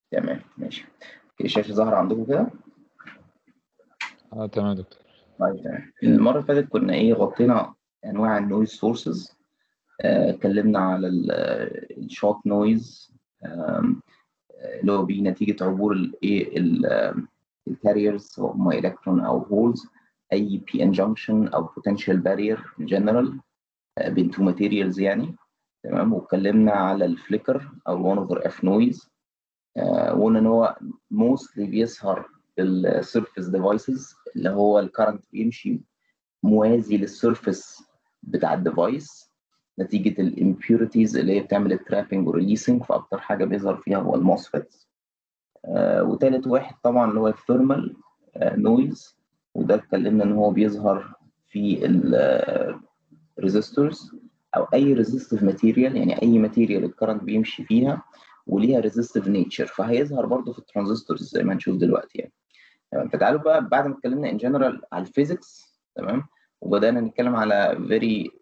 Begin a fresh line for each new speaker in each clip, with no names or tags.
تمام ماشي الشاشه ظاهره عندكم كده
اه تمام يا دكتور
طيب تمام المره اللي فاتت كنا ايه غطينا انواع النويز سورسز اتكلمنا على الشوت نويز اللي هو بيجي نتيجه عبور الايه الكاريرز هم الكترون او هولز اي بي ان جانكشن او بوتنشال بارير ان جنرال بين تو ماتيريالز يعني تمام واتكلمنا على الفليكر او 1 اوفر اف نويز وقلنا ان هو موستلي بيظهر في السيرفيس ديفايسز اللي هو الكرنت بيمشي موازي للسيرفيس بتاع الديفايس نتيجه الامبيورتيز اللي هي بتعمل الترابنج وريليسنج فاكتر حاجه بيظهر فيها هو الموسفيت آه وثالث واحد طبعا اللي هو الثيرمال آه نويز وده اتكلمنا ان هو بيظهر في الريزيستورز او اي ريزيستيف ماتيريال يعني اي ماتيريال الكرنت بيمشي فيها وليها ريزيستيف نيتشر فهيظهر برضه في الترانزستورز زي ما هنشوف دلوقتي يعني تمام فتعالوا بقى بعد ما اتكلمنا ان جنرال على الفيزيكس تمام وبدانا نتكلم على فيري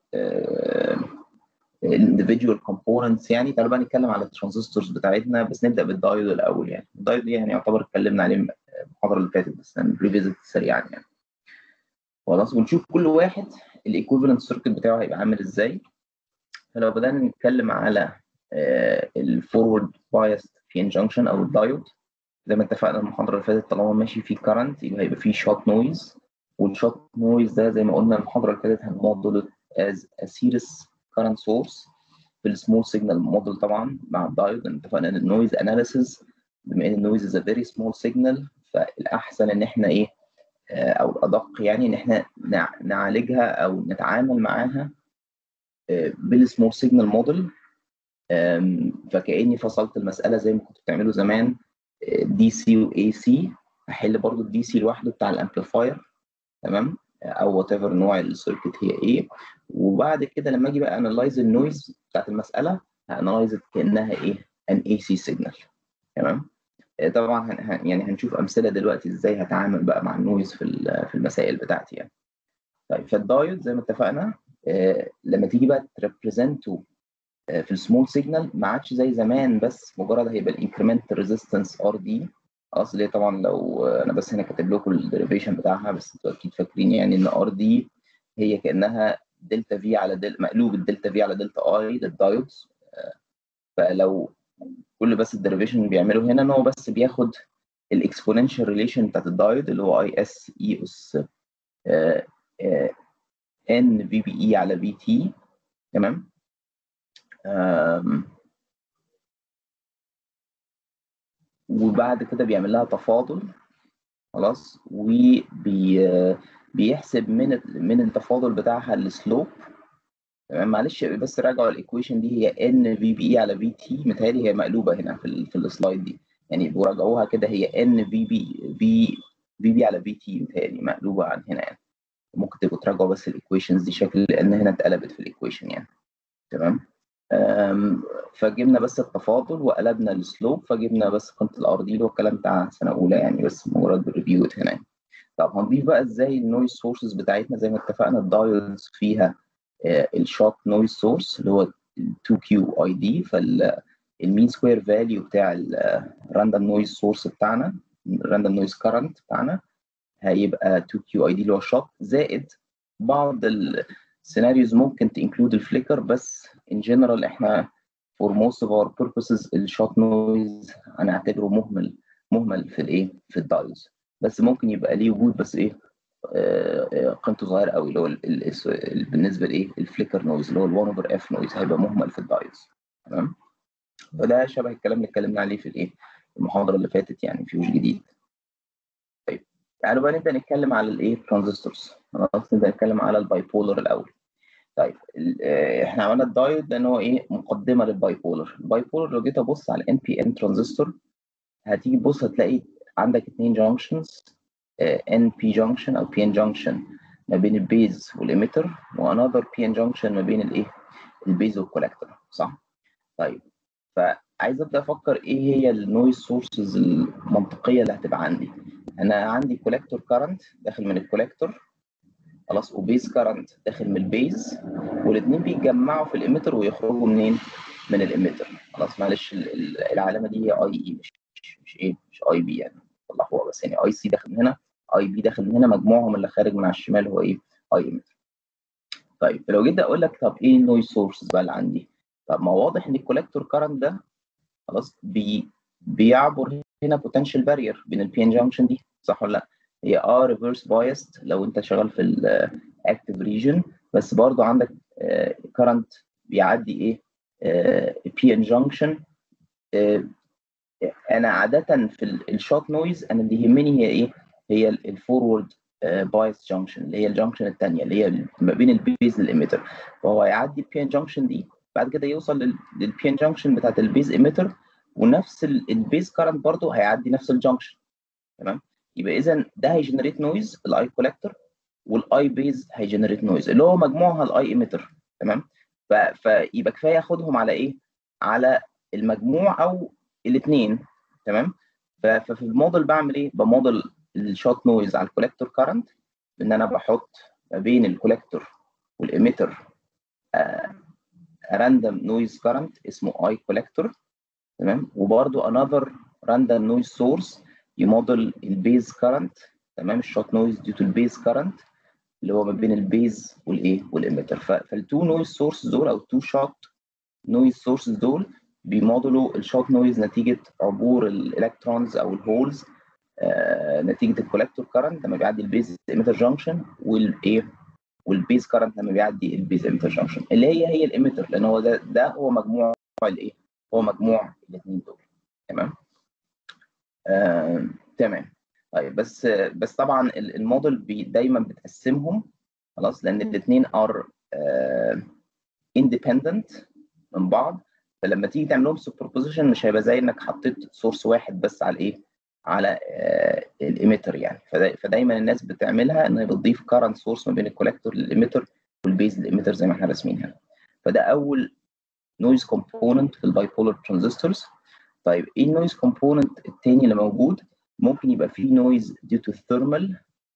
individual components يعني تعالوا بقى نتكلم على الترانزستورز بتاعتنا بس نبدا بالدايود الاول يعني الدايود دي يعني يعتبر اتكلمنا عليه المحاضره اللي فاتت بس ريفيزيت سريعا يعني خلاص ونشوف كل واحد الايكوفالنت سيركت بتاعه هيبقى عامل ازاي فلو بدانا نتكلم على الفورورد بايست في انجنكشن او الدايود زي ما اتفقنا المحاضره اللي فاتت طالما ماشي فيه كرنت يبقى هيبقى فيه شوت نويز والشوت نويز ده زي ما قلنا المحاضره اللي فاتت هنمودل از سيريس كرنت سورس في السمول سيجنال موديل طبعا مع الدايود اتفقنا ان النويز اناليسيز بما ان النويز از فيري سمول سيجنال فالاحسن ان احنا ايه او الادق يعني ان احنا نعالجها او نتعامل معاها بالسمول سيجنال موديل فكاني فصلت المساله زي ما كنتوا بتعملوا زمان دي سي واي سي هحل برضو الدي سي لوحده بتاع الامبليفاير تمام او وات ايفر نوع السيركت هي ايه وبعد كده لما اجي بقى انلايز النويز بتاعت المساله هانلايز كانها ايه ان اي سي سيجنال تمام طبعا هن يعني هنشوف امثله دلوقتي ازاي هتعامل بقى مع النويز في في المسائل بتاعتي يعني طيب فالدايود زي ما اتفقنا آه لما تيجي بقى تريبريزنته آه في السمول سيجنال ما عادش زي زمان بس مجرد هيبقى الانكريمنت ريزيستنس ار دي خلاص اللي طبعا لو انا بس هنا كاتب لكم الديريفيشن بتاعها بس انتوا اكيد فاكرين يعني ان ار دي هي كانها دلتا في على دل مقلوب الدلتا في على دلتا اي للدايودز آه فلو كل بس الديريفيشن بيعمله هنا ان هو بس بياخد الاكسبوننشال ريليشن بتاعت الدايود اللي هو اي اس اي اس ان في بي اي على في تي تمام وبعد كده بيعمل لها تفاضل خلاص وبيحسب من من التفاضل بتاعها السلوب تمام معلش بس راجعوا الايكويشن دي هي ان في بي اي على في تي متهيألي هي مقلوبه هنا في ال في السلايد دي يعني براجعوها كده هي ان في بي في في بي على في تي متهيألي مقلوبه عن هنا يعني ممكن تبقوا تراجعوا بس الايكويشنز دي شكل لان هنا اتقلبت في الايكويشن يعني تمام فجبنا بس التفاضل وقلبنا السلوب فجبنا بس قيمه الار دي اللي هو الكلام بتاع سنه اولى يعني بس مجرد ريفيو هنا يعني. طب هنضيف بقى ازاي النويز سورسز بتاعتنا زي ما اتفقنا الدايودز فيها الشوت نويز سورس اللي هو 2 كيو اي دي فالمين سكوير فاليو بتاع الراندوم نويز سورس بتاعنا الراندوم نويز كارنت بتاعنا هيبقى 2 كيو اي دي اللي هو الشوت زائد بعض السيناريوز ممكن تنكلود الفليكر بس ان جنرال احنا for most of our purposes الشوت نويز هنعتبره مهمل مهمل في الايه في الدايز بس ممكن يبقى ليه وجود بس ايه قيمته صغيره قوي اللي هو بالنسبه لايه الفليكر نويز اللي هو ال1 اوفر اف نويز هيبقى مهمل في الدايز تمام فده شبه الكلام اللي اتكلمنا عليه في الايه المحاضره اللي فاتت يعني مفيهوش جديد طيب تعالوا بقى نبدا نتكلم على الايه ترانزستورز خلاص نبدا نتكلم على الباي بولر الاول طيب احنا عملنا الدايود لان هو ايه مقدمه للباي بولر الباي بولر لو جيت ابص على الان بي ان ترانزستور هتيجي تبص هتلاقي عندك اثنين جانكشنز ان بي جانكشن او بي ان جانكشن ما بين البيز والاميتر وانذر بي ان جانكشن ما بين الايه البيز والكولكتور صح طيب فعايز ابدا افكر ايه هي النويز سورسز المنطقيه اللي هتبقى عندي انا عندي كولكتور كارنت داخل من الكولكتور خلاص وبيز كارنت داخل من البيز والاثنين بيتجمعوا في الاميتر ويخرجوا منين من الاميتر خلاص معلش العلامه دي هي اي اي مش مش مش ايه مش اي بي يعني والله هو بس يعني اي سي داخل من هنا اي بي داخل من هنا مجموعهم اللي خارج من على الشمال هو ايه اي ايميتر طيب لو جيت اقول لك طب ايه النويز سورسز بقى اللي عندي طب ما واضح ان الكولكتور كارنت ده خلاص بي بيعبر هنا بوتنشال بارير بين البي ان جانكشن دي صح ولا لا هي اه ريفرس بايست لو انت شغال في الاكتيف ريجن بس برضو عندك كارنت بيعدي ايه بي ان جانكشن انا عاده في الشوت نويز انا اللي يهمني هي ايه هي الفورورد بايس جانكشن اللي هي الجانكشن الثانيه اللي هي ما بين البيز للإيميتر فهو هيعدي البي ان جانكشن دي بعد كده يوصل للبي ان جانكشن بتاعت البيز ايميتر ونفس البيز كارنت برضه هيعدي نفس الجانكشن تمام يبقى اذا ده هيجنريت نويز الاي كولكتور والاي بيز هيجنريت نويز اللي هو مجموعها الاي ايميتر تمام فيبقى كفايه اخدهم على ايه على المجموع او الاثنين تمام ففي الموديل بعمل ايه بموديل الشوت نويز على الكولكتور كارنت ان انا بحط ما بين الكولكتور والايميتر راندوم نويز كارنت اسمه اي كولكتور تمام وبرده انذر راندوم نويز سورس يموديل البيز كارنت تمام الشوت نويز ديو تو البيز كارنت اللي هو ما بين البيز والايه والايميتر فالتو نويز سورس دول او التو شوت نويز سورسز دول بيمودلوا الشوت نويز نتيجه عبور الالكترونز او الهولز آه نتيجه الكولكتور كارنت لما بيعدي البيز ايميتر جانكشن والايه والبيز كارنت لما بيعدي البيز ايميتر جانكشن اللي هي هي الايميتر لان هو ده ده هو مجموع الايه هو مجموع الاثنين دول تمام آه، تمام طيب بس بس طبعا الموديل بي دايما بتقسمهم خلاص لان الاثنين ار اندبندنت من بعض فلما تيجي تعمل لهم سوبربوزيشن مش هيبقى زي انك حطيت سورس واحد بس على الايه على آه الايميتر يعني فدا فدايما الناس بتعملها ان هي بتضيف كارنت سورس ما بين الكولكتور للايميتر والبيز للايميتر زي ما احنا راسمين هنا فده اول نويز كومبوننت في الباي بولر ترانزستورز طيب ايه النويز كومبوننت الثاني اللي موجود ممكن يبقى فيه نويز due to thermal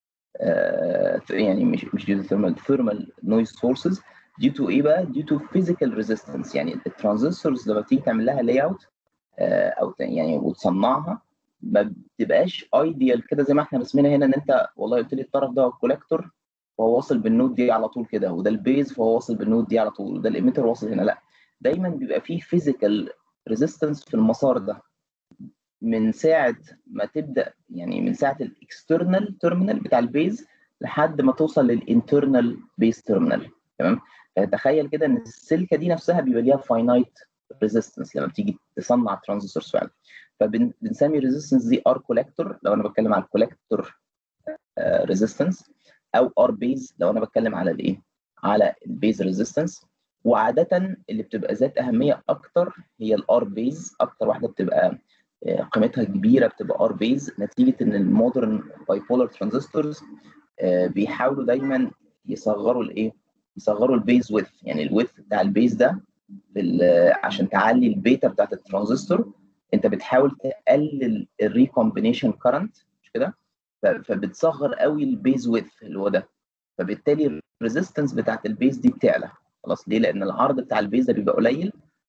آه يعني مش مش due to thermal thermal noise sources due to ايه بقى due to physical resistance يعني الترانزستورز لما تيجي تعمل لها لاي اوت آه او يعني وتصنعها ما بتبقاش ايديال كده زي ما احنا رسمينها هنا ان انت والله قلت لي الطرف ده هو الكولكتور فهو واصل بالنود دي على طول كده وده البيز فهو واصل بالنود دي على طول وده الايميتر واصل هنا لا دايما بيبقى فيه physical resistance في المسار ده من ساعه ما تبدا يعني من ساعه الاكسترنال تيرمينال بتاع البيز لحد ما توصل للانترنال بيز تيرمينال تمام فتخيل كده ان السلكه دي نفسها بيبقى ليها فاينايت ريزيستنس لما بتيجي تصنع ترانزستورز فعلا فبنسمي الريزيستنس دي ار كولكتور لو انا بتكلم على الكولكتور ريزيستنس او ار بيز لو انا بتكلم على الايه على البيز ريزيستنس وعاده اللي بتبقى ذات اهميه اكتر هي الار بيز اكتر واحده بتبقى قيمتها كبيره بتبقى ار بيز نتيجه ان المودرن باي بولر ترانزستورز بيحاولوا دايما يصغروا الايه يصغروا البيز ويث يعني الويث بتاع البيز ده عشان تعلي البيتا بتاعت الترانزستور انت بتحاول تقلل الريكومبينيشن كارنت مش كده فبتصغر قوي البيز ويث اللي هو ده فبالتالي الريزيستنس بتاعت البيز دي بتعلى خلاص ليه لان العرض بتاع البيز ده بيبقى قليل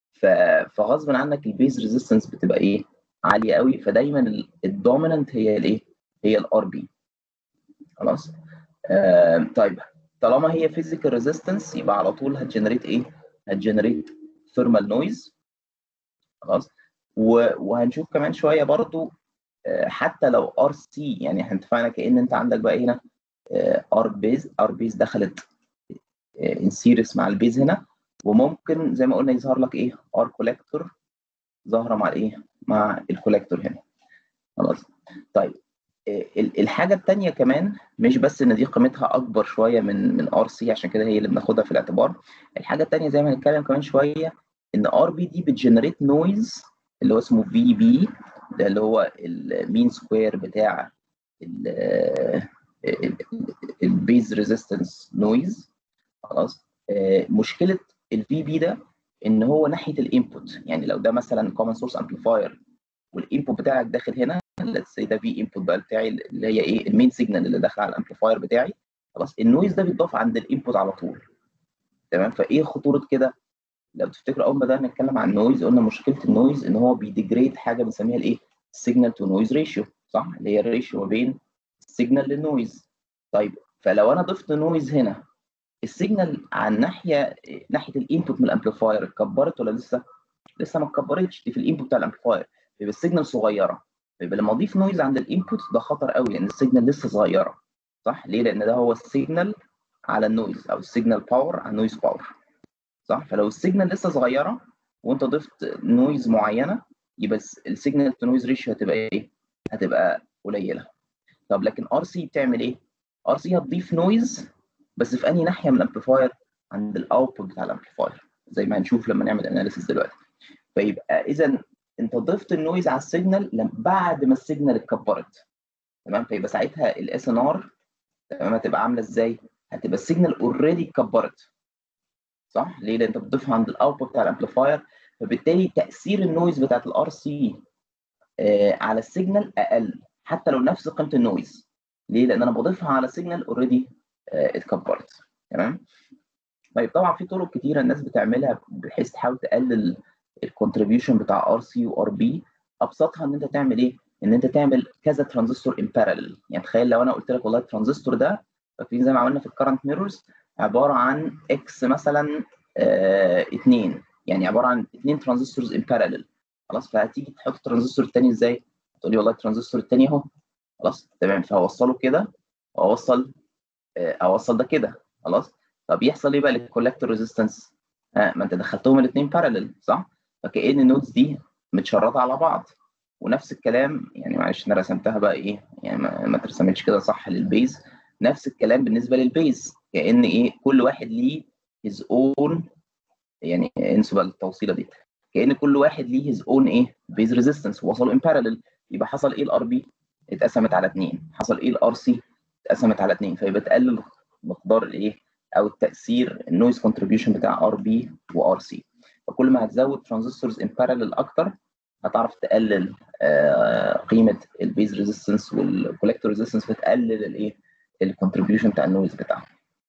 فغصب عنك البيز ريزيستنس بتبقى ايه عاليه قوي فدايما الدوميننت هي الايه هي الار بي خلاص آه طيب طالما هي فيزيكال ريزيستنس يبقى على طول هتجنريت ايه هتجنريت ثيرمال نويز خلاص وهنشوف كمان شويه برضو آه حتى لو ار سي يعني احنا اتفقنا كان انت عندك بقى هنا ار بيز ار بيز دخلت ان سيريس مع البيز هنا وممكن زي ما قلنا يظهر لك ايه ار كولكتور ظاهره مع الايه مع الكولكتور هنا خلاص طيب الحاجه الثانيه كمان مش بس ان دي قيمتها اكبر شويه من من ار سي عشان كده هي اللي بناخدها في الاعتبار الحاجه الثانيه زي ما هنتكلم كمان شويه ان ار بي دي بتجنريت نويز اللي هو اسمه في بي ده اللي هو المين سكوير بتاع البيز ريزيستنس نويز خلاص مشكله الفي بي ده ان هو ناحيه الانبوت يعني لو ده مثلا كومن سورس امبليفاير والانبوت بتاعك داخل هنا ليتس سي ده في انبوت بقى بتاعي اللي هي ايه المين سيجنال اللي داخل على الامبليفاير بتاعي خلاص النويز ده بيتضاف عند الانبوت على طول تمام فايه خطوره كده لو تفتكروا اول ما بدانا نتكلم عن النويز قلنا مشكله النويز ان هو بيديجريد حاجه بنسميها الايه سيجنال تو نويز ريشيو صح اللي هي الريشيو ما بين السيجنال للنويز طيب فلو انا ضفت نويز هنا السيجنال على الناحيه ناحيه الانبوت من الامبليفاير اتكبرت ولا لسه؟ لسه ما اتكبرتش دي في الانبوت بتاع الامبليفاير يبقى السيجنال صغيره يبقى لما اضيف نويز عند الانبوت ده خطر قوي لان السيجنال لسه صغيره صح ليه؟ لان ده هو السيجنال على النويز او السيجنال باور على النويز باور صح فلو السيجنال لسه صغيره وانت ضفت نويز معينه يبقى السيجنال تو نويز ريشيو هتبقى ايه؟ هتبقى قليله طب لكن ار سي بتعمل ايه؟ ار سي هتضيف نويز بس في انهي ناحيه من الامبليفاير؟ عند الاوتبوت بتاع الامبليفاير زي ما هنشوف لما نعمل اناليسيس دلوقتي فيبقى اذا انت ضفت النويز على السيجنال بعد ما السيجنال اتكبرت تمام فيبقى ساعتها الاس ان ار تمام هتبقى عامله ازاي؟ هتبقى السيجنال اوريدي اتكبرت صح؟ ليه؟ لان انت بتضيفها عند الاوتبوت بتاع الامبليفاير فبالتالي تاثير النويز بتاعت الار سي آه على السيجنال اقل حتى لو نفس قيمه النويز ليه؟ لان انا بضيفها على سيجنال اوريدي آه اتكبرت تمام؟ طيب طبعا في طرق كتيره الناس بتعملها بحيث تحاول تقلل الكونتريبيوشن بتاع ار سي وار بي ابسطها ان انت تعمل ايه؟ ان انت تعمل كذا ترانزستور ان بارallel يعني تخيل لو انا قلت لك والله الترانزستور ده فاكرين زي ما عملنا في الكرنت ميرورز عباره عن اكس مثلا آه اثنين يعني عباره عن اثنين ترانزستورز ان بارallel خلاص فهتيجي تحط الترانزستور الثاني ازاي؟ تقول لي والله الترانزستور الثاني اهو خلاص تمام فهوصله كده واوصل آه اوصل ده كده خلاص طب يحصل ايه بقى للكولكتور ريزيستنس؟ آه ما انت دخلتهم الاثنين بارallel صح؟ فكأن النودز دي متشرطه على بعض ونفس الكلام يعني معلش انا رسمتها بقى ايه يعني ما, ما اترسمتش كده صح للبيز نفس الكلام بالنسبه للبيز كان ايه كل واحد ليه هيز اون يعني انسوا بقى التوصيله دي كان كل واحد ليه هيز اون ايه بيز ريزيستنس وصلوا ان بارallel يبقى حصل ايه الار بي اتقسمت على اثنين حصل ايه الار سي اتقسمت على اثنين فيبقى تقلل مقدار الايه او التاثير النويز كونتريبيوشن بتاع ار بي وار سي فكل ما هتزود ترانزستورز ان بارallel اكتر هتعرف تقلل آه قيمه البيز ريزيستنس والكولكتور ريزيستنس فتقلل الايه الكونتريبيوشن بتاع النويز بتاعها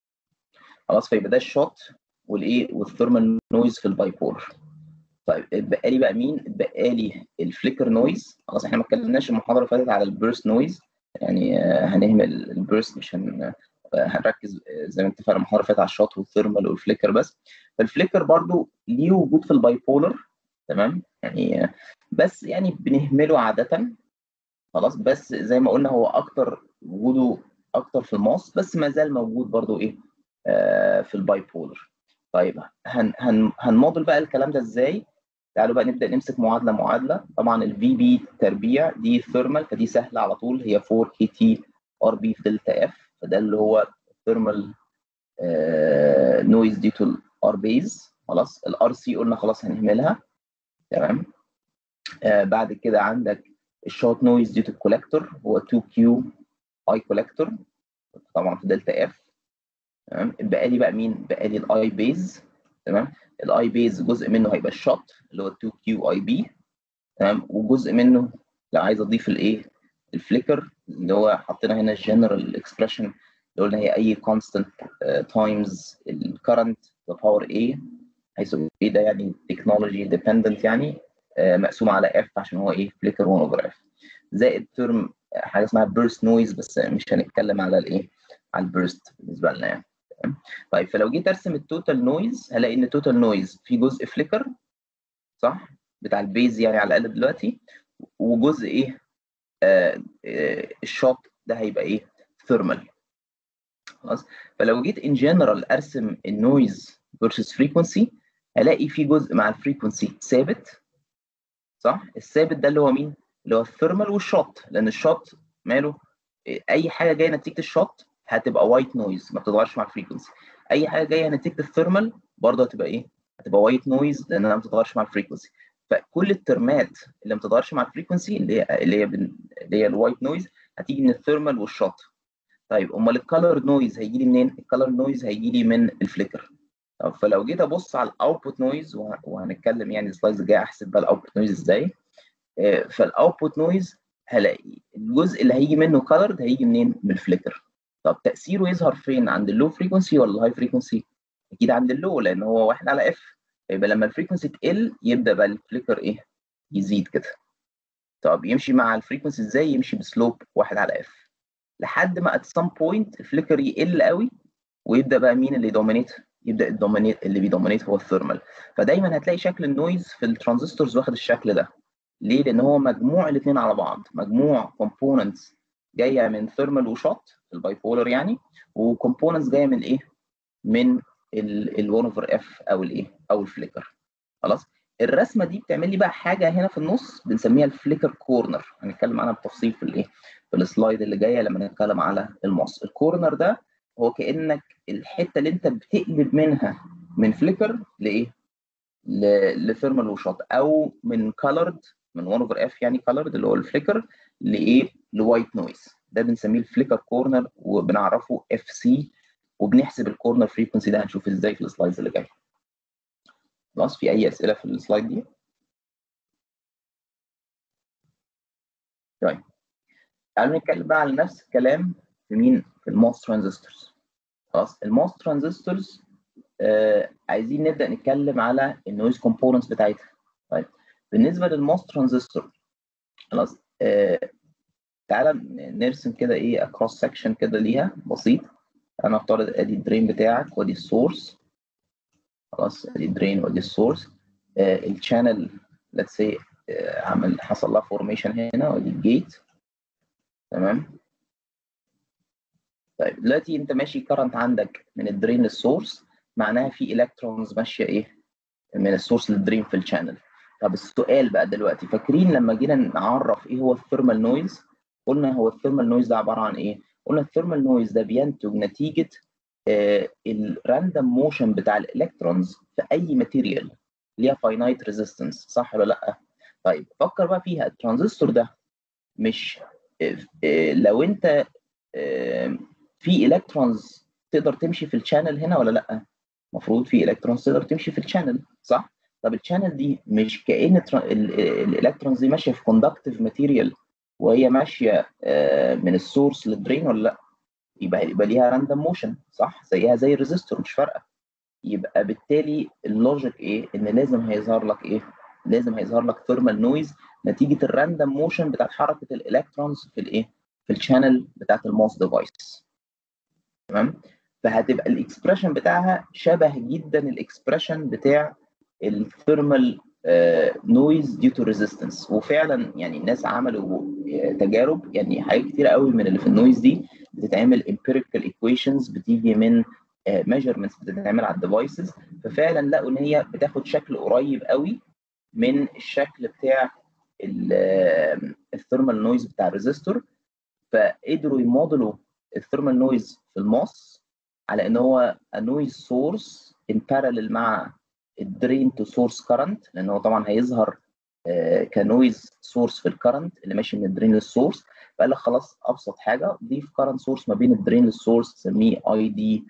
خلاص فيبقى ده الشوت والايه والثيرمال نويز في الباي بور طيب اتبقى لي بقى مين؟ اتبقى لي الفليكر نويز خلاص احنا ما اتكلمناش المحاضره اللي فاتت على البيرست نويز يعني آه هنهمل البيرست مش هن هنركز زي ما اتفقنا المحاضره اللي فاتت على الشوت والثيرمال والفليكر بس فالفليكر برضو ليه وجود في الباي بولر تمام يعني بس يعني بنهمله عاده خلاص بس زي ما قلنا هو اكتر وجوده اكتر في الماس بس ما زال موجود برضو ايه آه في الباي بولر طيب هن هن هنموديل بقى الكلام ده ازاي تعالوا بقى نبدا نمسك معادله معادله طبعا الفي بي تربيع دي ثيرمال فدي سهله على طول هي 4 كي تي ار بي في دلتا اف فده اللي هو ثيرمال نويز دي تو الار بيز خلاص الار سي قلنا خلاص هنهملها تمام آه بعد كده عندك الشوت نويز دي تو الكولكتور هو 2 كيو اي كولكتور طبعا في دلتا اف تمام بقى لي بقى مين بقى لي الاي بيز تمام الاي بيز جزء منه هيبقى الشوت اللي هو 2 كيو اي بي تمام وجزء منه لو عايز اضيف الايه الفليكر اللي هو حطينا هنا الجنرال اكسبريشن اللي قلنا هي اي كونستنت تايمز الكرنت باور ايه حيث ايه ده يعني تكنولوجي ديبندنت يعني uh, مقسوم على اف عشان هو ايه فليكر 1 اوفر اف زائد ترم حاجه اسمها بيرست نويز بس مش هنتكلم على الايه على البيرست بالنسبه لنا يعني طيب فلو جيت ارسم التوتال نويز هلاقي ان التوتال نويز في جزء فليكر صح بتاع البيز يعني على الاقل دلوقتي وجزء ايه آه آه الشوت ده هيبقى ايه ثيرمال خلاص فلو جيت ان جنرال ارسم النويز فيرسس فريكونسي هلاقي في جزء مع الفريكونسي ثابت صح الثابت ده اللي هو مين اللي هو الثيرمال والشوت لان الشوت ماله اي حاجه جايه نتيجه الشوت هتبقى وايت نويز ما بتتغيرش مع الفريكونسي اي حاجه جايه نتيجه الثيرمال برضه هتبقى ايه هتبقى وايت نويز لانها ما بتتغيرش مع الفريكونسي فكل الترمات اللي ما بتتغيرش مع الفريكونسي اللي هي اللي هي اللي هي الوايت نويز هتيجي من الثيرمال والشوت طيب امال الكالر نويز هيجي لي منين الكالر نويز هيجي لي من الفليكر طب فلو جيت ابص على الاوتبوت نويز وهنتكلم يعني السلايدز الجايه احسب بقى الاوتبوت نويز ازاي فالاوتبوت نويز هلاقي الجزء اللي هيجي منه كالرد هيجي منين من الفليكر طب تاثيره يظهر فين عند اللو فريكونسي ولا الهاي فريكونسي اكيد عند اللو لان هو واحد على اف يبقى لما الفريكونسي تقل يبدا بقى الفليكر ايه يزيد كده طب يمشي مع الفريكونسي ازاي يمشي بسلوب واحد على اف لحد ما ات سام بوينت الفليكر يقل قوي ويبدا بقى مين اللي يدومينيت يبدا الدومينيت اللي بيدومينيت هو الثيرمال فدايما هتلاقي شكل النويز في الترانزستورز واخد الشكل ده ليه لان هو مجموع الاثنين على بعض مجموع كومبوننتس جايه من ثيرمال وشوت الباي بولر يعني وكومبوننتس جايه من ايه من ال1 اوفر اف او الايه او الفليكر خلاص الرسمه دي بتعمل لي بقى حاجه هنا في النص بنسميها الفليكر كورنر هنتكلم عنها بالتفصيل في الايه في السلايد اللي جايه لما نتكلم على الموس الكورنر ده هو كانك الحته اللي انت بتقلب منها من فليكر لايه لثيرمال وشوت او من كولرد من 1 اوفر اف يعني كولرد اللي هو الفليكر لايه لوايت نويز ده بنسميه الفليكر كورنر وبنعرفه اف سي وبنحسب الكورنر فريكونسي ده هنشوف ازاي في السلايدز اللي جايه خلاص في اي اسئله في السلايد دي طيب تعالوا نتكلم بقى على نفس الكلام في مين في الموس ترانزستورز خلاص الموس ترانزستورز آه عايزين نبدا نتكلم على النويز كومبوننتس بتاعتها طيب بالنسبه للموس ترانزستور خلاص آه تعالى نرسم كده ايه اكروس سكشن كده ليها بسيط انا افترض ادي الدرين بتاعك وادي السورس خلاص ادي الدرين وادي السورس آه الشانل ليتس سي عمل حصل لها فورميشن هنا وادي الجيت تمام طيب دلوقتي انت ماشي كرنت عندك من الدرين للسورس معناها في الكترونز ماشيه ايه من السورس للدرين في الشانل طب السؤال بقى دلوقتي فاكرين لما جينا نعرف ايه هو الثيرمال نويز قلنا هو الثيرمال نويز ده عباره عن ايه قلنا الثيرمال نويز ده بينتج نتيجه آه الراندوم موشن بتاع الالكترونز في اي ماتيريال ليها فاينايت ريزيستنس صح ولا لا طيب فكر بقى فيها الترانزستور ده مش آه آه لو انت في الكترونز تقدر تمشي في الشانل هنا ولا لا المفروض في الكترونز تقدر تمشي في الشانل صح طب الشانل دي مش كأن الالكترونز دي ماشيه في كوندكتيف ماتيريال وهي ماشيه من السورس للدرين ولا لا يبقى يبقى ليها راندوم موشن صح زيها زي الريزستور مش فارقه يبقى بالتالي اللوجيك ايه ان لازم هيظهر لك ايه لازم هيظهر لك ثيرمال نويز نتيجه الراندوم موشن بتاعت حركه الالكترونز في الايه في الشانل بتاعت الموس ديفايس تمام فهتبقى الاكسبريشن بتاعها شبه جدا الاكسبريشن بتاع الثيرمال نويز ديو تو ريزيستنس وفعلا يعني الناس عملوا تجارب يعني حاجات كتير قوي من اللي في النويز دي بتتعمل empirical equations بتيجي من measurements بتتعمل على الديفايسز ففعلا لقوا ان هي بتاخد شكل قريب قوي من الشكل بتاع الثيرمال نويز بتاع الريزيستور فقدروا يمودلوا الثيرمال نويز في الموس على ان هو نويز سورس ان بارallel مع الدرين تو سورس كرنت لان هو طبعا هيظهر كنويز سورس في الكرنت اللي ماشي من الدرين للسورس فقال لك خلاص ابسط حاجه ضيف كرنت سورس ما بين الدرين للسورس سميه اي دي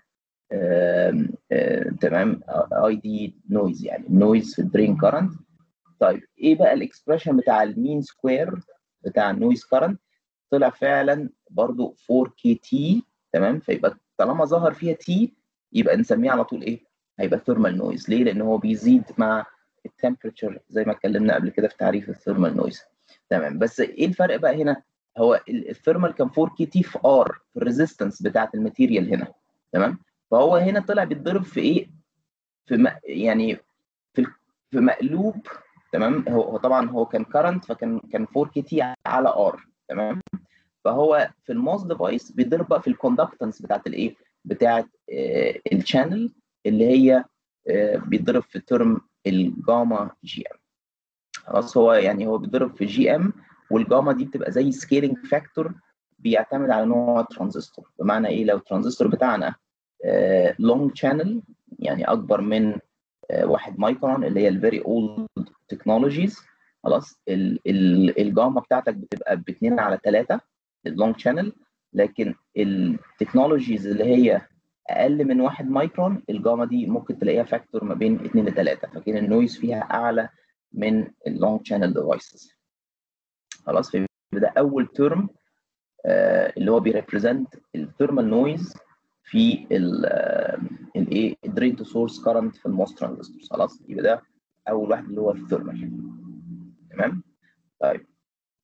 تمام اي دي نويز يعني النويز في الدرين كرنت طيب ايه بقى الاكسبريشن بتاع المين سكوير بتاع النويز كرنت طلع فعلا برضو 4 كي تي تمام فيبقى طالما ظهر فيها تي يبقى نسميه على طول ايه هيبقى ثيرمال نويز ليه لان هو بيزيد مع التمبريتشر زي ما اتكلمنا قبل كده في تعريف الثيرمال نويز تمام بس ايه الفرق بقى هنا هو الثيرمال كان 4 كي تي في ار في الريزيستنس بتاعت الماتيريال هنا تمام فهو هنا طلع بيتضرب في ايه في م... يعني في في مقلوب تمام هو, هو طبعا هو كان كرنت فكان كان 4 كي تي على ار تمام فهو في الموس ديفايس بيتضرب بقى في الكوندكتنس بتاعت الايه بتاعت آه الشانل اللي هي آه بيتضرب في ترم الجاما جي ام خلاص هو يعني هو بيتضرب في جي ام والجاما دي بتبقى زي سكيلينج فاكتور بيعتمد على نوع الترانزستور بمعنى ايه لو الترانزستور بتاعنا لونج آه شانل يعني اكبر من واحد مايكرون اللي هي الفيري اولد تكنولوجيز خلاص الجاما بتاعتك بتبقى ب 2 على 3 اللونج شانل لكن التكنولوجيز اللي هي اقل من 1 مايكرون الجاما دي ممكن تلاقيها فاكتور ما بين 2 ل 3 فكده النويز فيها اعلى من اللونج شانل ديفايسز خلاص فده اول ترم آه اللي هو بيريبريزنت الثيرمال نويز في الايه الدرين تو سورس كارنت في الموس ترانزستورز خلاص يبقى ده اول واحد اللي هو الثيرمال تمام طيب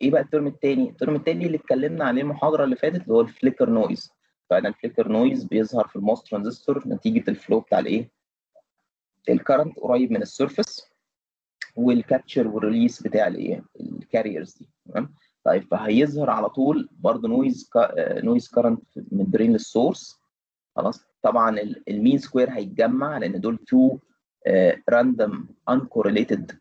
ايه بقى الترم الثاني الترم الثاني اللي اتكلمنا عليه المحاضره اللي فاتت اللي هو الفليكر نويز فانا الفليكر نويز بيظهر في الموس ترانزستور نتيجه الفلو بتاع الايه الكرنت قريب من السيرفيس والكابتشر والريليس بتاع الايه الكاريرز دي تمام طيب فهيظهر على طول برضه نويز نويز كرنت من درين للسورس خلاص طبعا المين سكوير هيتجمع لان دول تو راندوم uncorrelated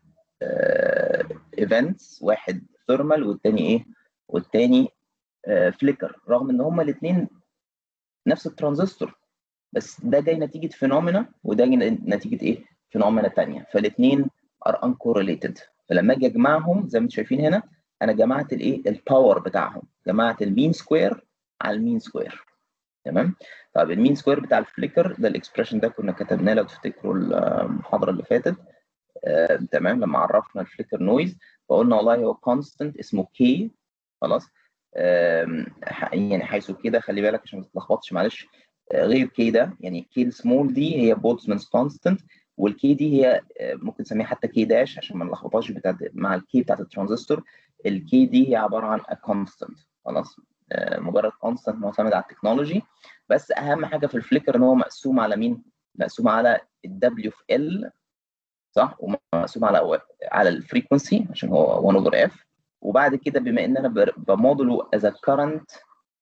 ايفنتس واحد ثيرمال والتاني ايه والتاني فليكر رغم ان هما الاثنين نفس الترانزستور بس ده جاي نتيجه فينومينا وده جاي نتيجه ايه فينومينا ثانيه فالاثنين ار uncorrelated فلما اجي اجمعهم زي ما انتم شايفين هنا انا جمعت الايه الباور بتاعهم جمعت المين سكوير على المين سكوير تمام طب المين سكوير بتاع الفليكر ده الاكسبريشن ده كنا كتبناه لو تفتكروا المحاضره اللي فاتت آه، تمام لما عرفنا الفليكر نويز فقلنا والله هو كونستنت اسمه كي خلاص آم، ح- يعني حيث كده خلي بالك عشان ما تتلخبطش معلش آه، غير كي ده يعني كي السمول دي هي بولتزمانز كونستنت والكي دي هي آه، ممكن نسميها حتى كي داش عشان ما نلخبطهاش بتاعت مع الكي بتاعت الترانزستور الكي دي هي عباره عن كونستنت خلاص آه، مجرد كونستنت معتمد على التكنولوجي بس اهم حاجه في الفليكر ان هو مقسوم على مين؟ مقسوم على الدبليو في ال صح ومقسوم على على الفريكونسي عشان هو 1 اوفر اف وبعد كده بما ان انا بر- بموديله از كرنت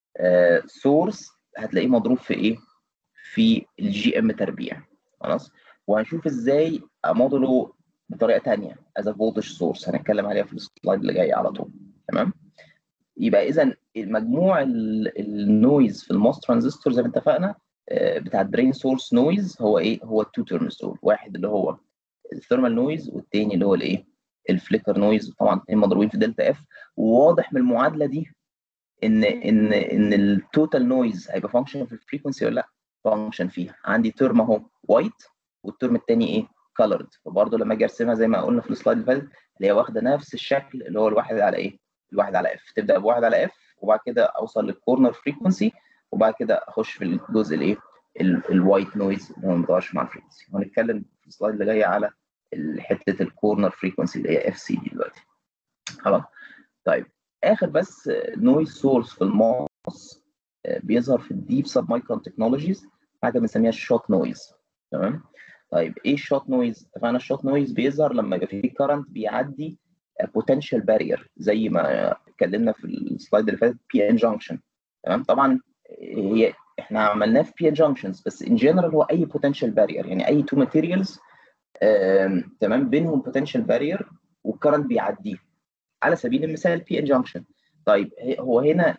سورس هتلاقيه مضروب في ايه؟ في الجي ام تربيع خلاص وهنشوف ازاي اموديله بطريقه ثانيه از فولتج سورس هنتكلم عليها في السلايد اللي جاي على طول تمام يبقى اذا المجموع ال- النويز في الموس ترانزستور زي ما اتفقنا آه، بتاع الدرين سورس نويز هو ايه؟ هو التو تيرمز دول واحد اللي هو الثيرمال نويز والتاني اللي هو الايه؟ الفليكر نويز طبعا الاثنين مضروبين في دلتا اف وواضح من المعادله دي ان ان ان التوتال نويز هيبقى فانكشن في الفريكونسي ولا لا؟ فانكشن فيها عندي ترم اهو وايت والترم الثاني ايه؟ كولرد فبرضه لما اجي ارسمها زي ما قلنا في السلايد اللي فاتت اللي هي واخده نفس الشكل اللي هو الواحد على ايه؟ الواحد على اف تبدا بواحد على اف وبعد كده اوصل للكورنر فريكونسي وبعد كده اخش في الجزء الايه؟ الوايت نويز اللي هو ما بيتغيرش مع الفريكونسي وهنتكلم في السلايد اللي جايه على حته الكورنر فريكونسي اللي هي اف سي دي دلوقتي خلاص طيب اخر بس نويز سورس في الماس آه، بيظهر في الديب سب مايكرون تكنولوجيز حاجه بنسميها الشوت نويز تمام طيب ايه الشوت نويز اتفقنا الشوت نويز بيظهر لما يبقى في كارنت بيعدي بوتنشال بارير زي ما اتكلمنا في السلايد اللي فاتت بي ان جانكشن تمام طبعا هي احنا عملناه في بي ان جانكشنز بس ان جنرال هو اي بوتنشال بارير يعني اي تو ماتيريالز تمام بينهم بوتنشال بارير والكرنت بيعديه على سبيل المثال بي ان جانكشن طيب هي- هو هنا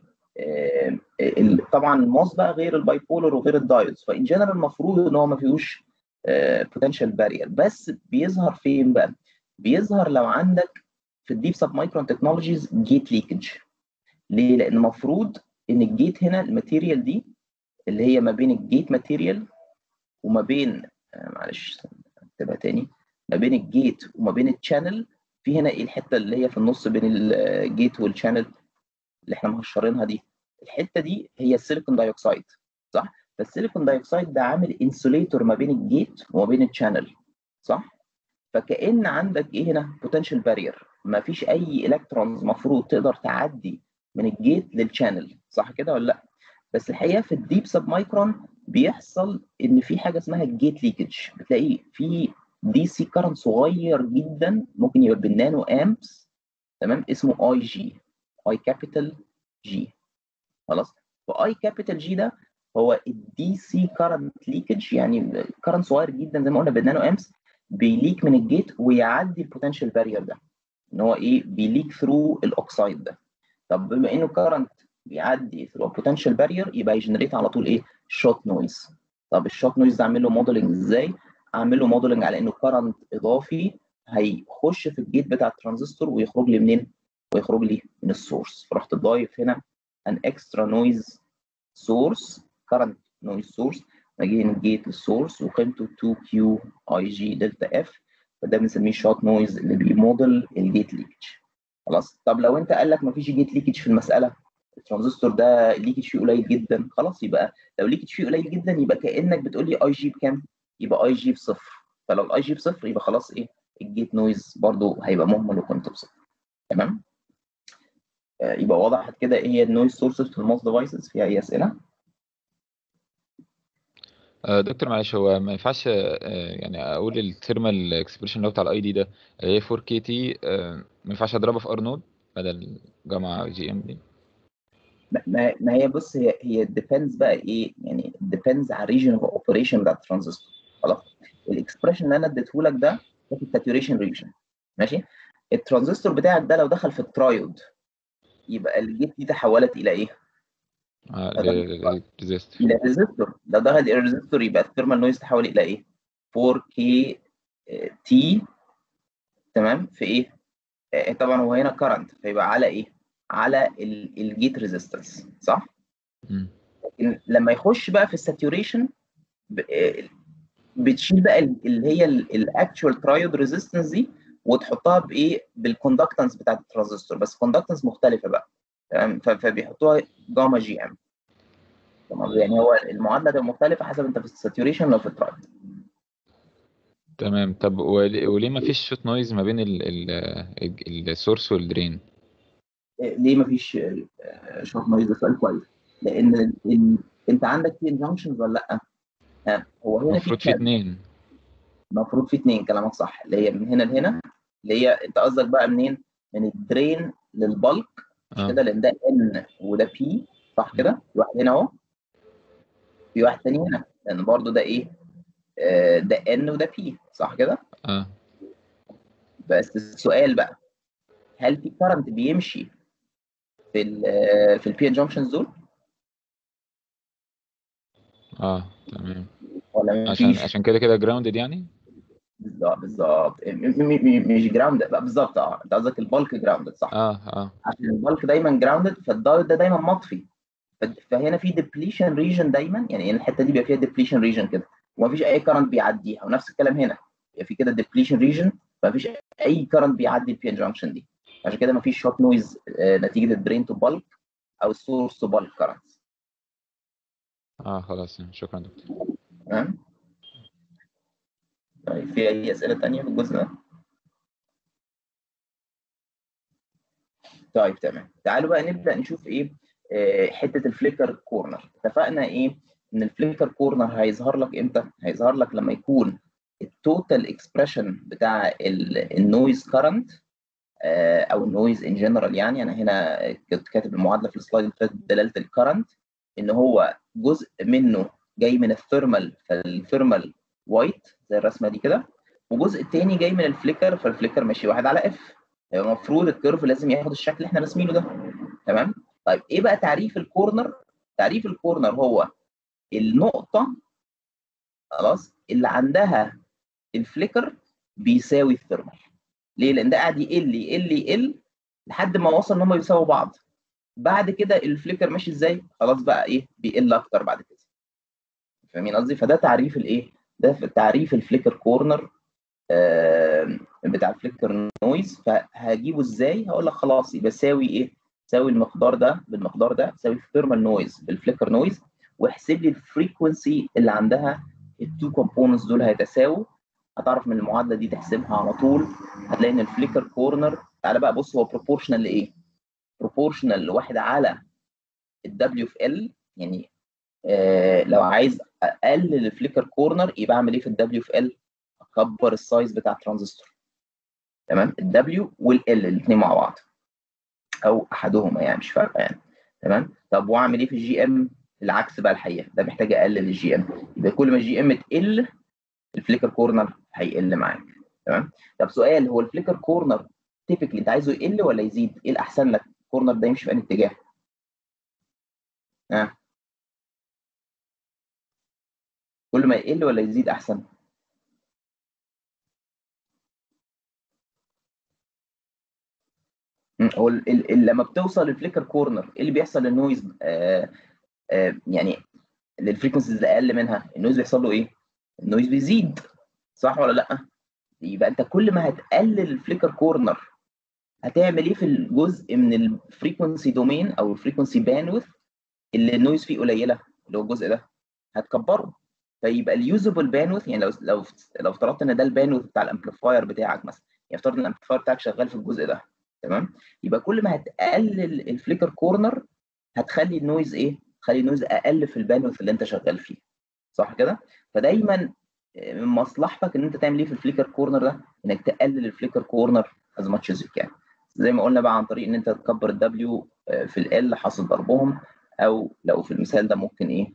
آم، ال- طبعا الماس بقى غير الباي بولر وغير الدايودز فان جنرال المفروض ان هو ما فيهوش بوتنشال بارير بس بيظهر فين بقى؟ بيظهر لو عندك في الديب سب مايكرون تكنولوجيز جيت ليكج ليه؟ لان المفروض ان الجيت هنا الماتيريال دي اللي هي ما بين الجيت ماتيريال وما بين آه، معلش اكتبها تاني ما بين الجيت وما بين الشانل في هنا ايه الحته اللي هي في النص بين الجيت والشانل اللي احنا مهشرينها دي الحته دي هي السيليكون دايوكسيد صح فالسيليكون دايوكسيد ده عامل انسوليتور ما بين الجيت وما بين الشانل صح فكأن عندك ايه هنا بوتنشال بارير ما فيش اي الكترونز مفروض تقدر تعدي من الجيت للشانل صح كده ولا لا بس الحقيقه في الديب سب مايكرون بيحصل ان في حاجه اسمها الجيت ليكج بتلاقي في دي سي كارنت صغير جدا ممكن يبقى بالنانو امبس تمام اسمه اي جي اي كابيتال جي خلاص فاي كابيتال جي ده هو الدي سي كارنت ليكج يعني كارنت صغير جدا زي ما قلنا بالنانو امبس بيليك من الجيت ويعدي البوتنشال بارير ده ان هو ايه بيليك ثرو الاوكسايد ده طب بما انه كارنت بيعدي ثرو بوتنشال بارير يبقى يجنريت على طول ايه شوت نويز طب الشوت نويز ده اعمل له موديلنج ازاي اعمل له موديلنج على انه كارنت اضافي هيخش في الجيت بتاع الترانزستور ويخرج لي منين ويخرج لي من السورس فرحت ضايف هنا ان اكسترا نويز سورس كارنت نويز سورس اجي من الجيت للسورس وقيمته 2 كيو اي جي دلتا اف فده بنسميه شوت نويز اللي بيموديل الجيت ليكج خلاص طب لو انت قال لك مفيش جيت ليكج في المساله الترانزستور ده الليكج فيه قليل جدا خلاص يبقى لو ليكج فيه قليل جدا يبقى كانك بتقول لي اي جي بكام يبقى اي جي بصفر فلو الاي جي بصفر يبقى خلاص ايه الجيت نويز برضو هيبقى مهمل وقيمته بصفر تمام آه، يبقى وضحت كده ايه هي النويز سورسز في الموست ديفايسز فيها اي اسئله
آه، دكتور معلش هو ما ينفعش آه، يعني اقول الثيرمال اكسبريشن اللي هو بتاع الاي دي ده اللي هي 4 كي تي ما ينفعش اضربها في ار نود بدل جامعه جي ام دي
ما- ما ما هي بص هي هي depends بقى ايه يعني depends على region of operation بتاع الترانزستور خلاص الاكسبريشن اللي انا اديته لك ده ده في الساتوريشن ريجن ماشي الترانزستور بتاعك ده لو دخل في الترايود يبقى الجيت دي تحولت الى ايه؟
ريزيست
الى ريزيستور لو دخل الى ريزيستور يبقى الثيرمال نويز تحول الى ايه؟ 4K تي تمام في ايه؟ آه، طبعا هو هنا كرنت فيبقى على ايه؟ على الجيت ريزيستنس صح؟ لكن لما يخش بقى في الساتوريشن بتشيل بقى ال- اللي هي الاكتشوال ترايود ريزيستنس دي وتحطها بايه بالكوندكتنس بتاعت الترانزستور بس كوندكتنس مختلفه بقى تمام ف- فبيحطوها جاما جي ام تمام يعني هو المعادله تبقى مختلفه حسب انت في الساتوريشن ولا في الترايود
تمام طب ول- وليه ما فيش شوت نويز ما بين السورس والدرين
ليه مفيش شوت نويز ده سؤال كويس لان ال- ال- انت عندك في انجنكشنز ولا لا؟ آه، هو هنا
المفروض في
في
اتنين
المفروض في اتنين كلامك صح اللي هي من هنا لهنا اللي هي انت قصدك بقى منين؟ من الدرين للبلك مش
اه
كده لان ده ان وده بي صح كده؟ في واحد هنا اهو في واحد تاني هنا لان برضو ده ايه؟ آه، ده ان وده بي صح كده؟
اه
بس السؤال بقى هل في كرنت بيمشي في ال في البي جانكشنز دول
اه تمام
ولا
عشان
مفيش؟
عشان كده كده جراوندد يعني
بالظبط بالظبط م- م- م- مش جراوند بقى بالظبط اه انت قصدك البلك جراوندد صح
اه اه
عشان البلك دايما جراوندد فالدايود ده دايما مطفي ف- فهنا في ديبليشن ريجن دايما يعني الحته دي بيبقى فيها ديبليشن ريجن كده ومفيش اي كرنت بيعديها ونفس الكلام هنا يبقى في كده ديبليشن ريجن مفيش اي كرنت بيعدي البي جانكشن دي عشان كده مفيش شوت نويز نتيجه الدرين تو بالك او السورس تو بالك كرنت
اه خلاص شكرا دكتور
تمام طيب في اي اسئله تانية في الجزء ده طيب تمام تعالوا بقى نبدا نشوف ايه آه، حته الفليكر كورنر اتفقنا ايه ان الفليكر كورنر هيظهر لك امتى هيظهر لك لما يكون التوتال اكسبريشن بتاع النويز كارنت او النويز ان جنرال يعني انا هنا كنت كاتب المعادله في السلايد اللي فات دلاله الكرنت ان هو جزء منه جاي من الثيرمال فالثيرمال وايت زي الرسمه دي كده وجزء التاني جاي من الفليكر فالفليكر ماشي واحد على اف المفروض الكيرف لازم ياخد الشكل اللي احنا راسمينه ده تمام طيب ايه بقى تعريف الكورنر تعريف الكورنر هو النقطه خلاص اللي عندها الفليكر بيساوي الثيرمال ليه لان ده قاعد يقل يقل يقل لحد ما وصل ان هم يساووا بعض بعد كده الفليكر ماشي ازاي خلاص بقى ايه بيقل اكتر بعد كده فاهمين قصدي فده تعريف الايه ده في تعريف الفليكر كورنر آه بتاع الفليكر نويز فهجيبه ازاي هقول لك خلاص يبقى ساوي ايه ساوي المقدار ده بالمقدار ده ساوي الثيرمال نويز بالفليكر نويز واحسب لي الفريكونسي اللي عندها التو كومبوننتس دول هيتساووا هتعرف من المعادله دي تحسبها على طول هتلاقي ان الفليكر كورنر تعالى بقى بص هو بروبورشنال لايه بروبورشنال لواحد على الدبليو في ال يعني آه لو عايز اقلل الفليكر كورنر يبقى اعمل ايه في الدبليو في ال اكبر السايز بتاع الترانزستور تمام الدبليو والال الاثنين مع بعض او احدهما يعني مش فارقه يعني تمام طب واعمل ايه في الجي ام العكس بقى الحقيقه ده محتاج اقلل الجي ام يبقى كل ما الجي ام تقل الفليكر كورنر هيقل معاك تمام طب سؤال هو الفليكر كورنر تيبيكلي انت عايزه يقل ولا يزيد ايه الاحسن لك الكورنر ده يمشي في انهي اتجاه ها آه. كل ما يقل ولا يزيد احسن هو ال ال لما بتوصل للفليكر كورنر ايه اللي بيحصل للنويز آه آه يعني للفريكونسيز اللي اقل منها النويز بيحصل له ايه؟ النويز بيزيد صح ولا لا؟ يبقى انت كل ما هتقلل الفليكر كورنر هتعمل ايه في الجزء من الفريكونسي دومين او الفريكونسي باندويث اللي النويز فيه قليله اللي هو الجزء ده هتكبره فيبقى اليوزبل باندويث يعني لو لو لو افترضت ان ده الباندويث بتاع الامبليفاير بتاعك مثلا يعني افترض ان الامبليفاير بتاعك شغال في الجزء ده تمام يبقى كل ما هتقلل الفليكر كورنر هتخلي النويز ايه تخلي النويز اقل في الباندوث اللي انت شغال فيه صح كده فدايما من مصلحتك ان انت تعمل ايه في الفليكر كورنر ده انك تقلل الفليكر كورنر از ماتش از كان زي ما قلنا بقى عن طريق ان انت تكبر الدبليو في ال حاصل ضربهم او لو في المثال ده ممكن ايه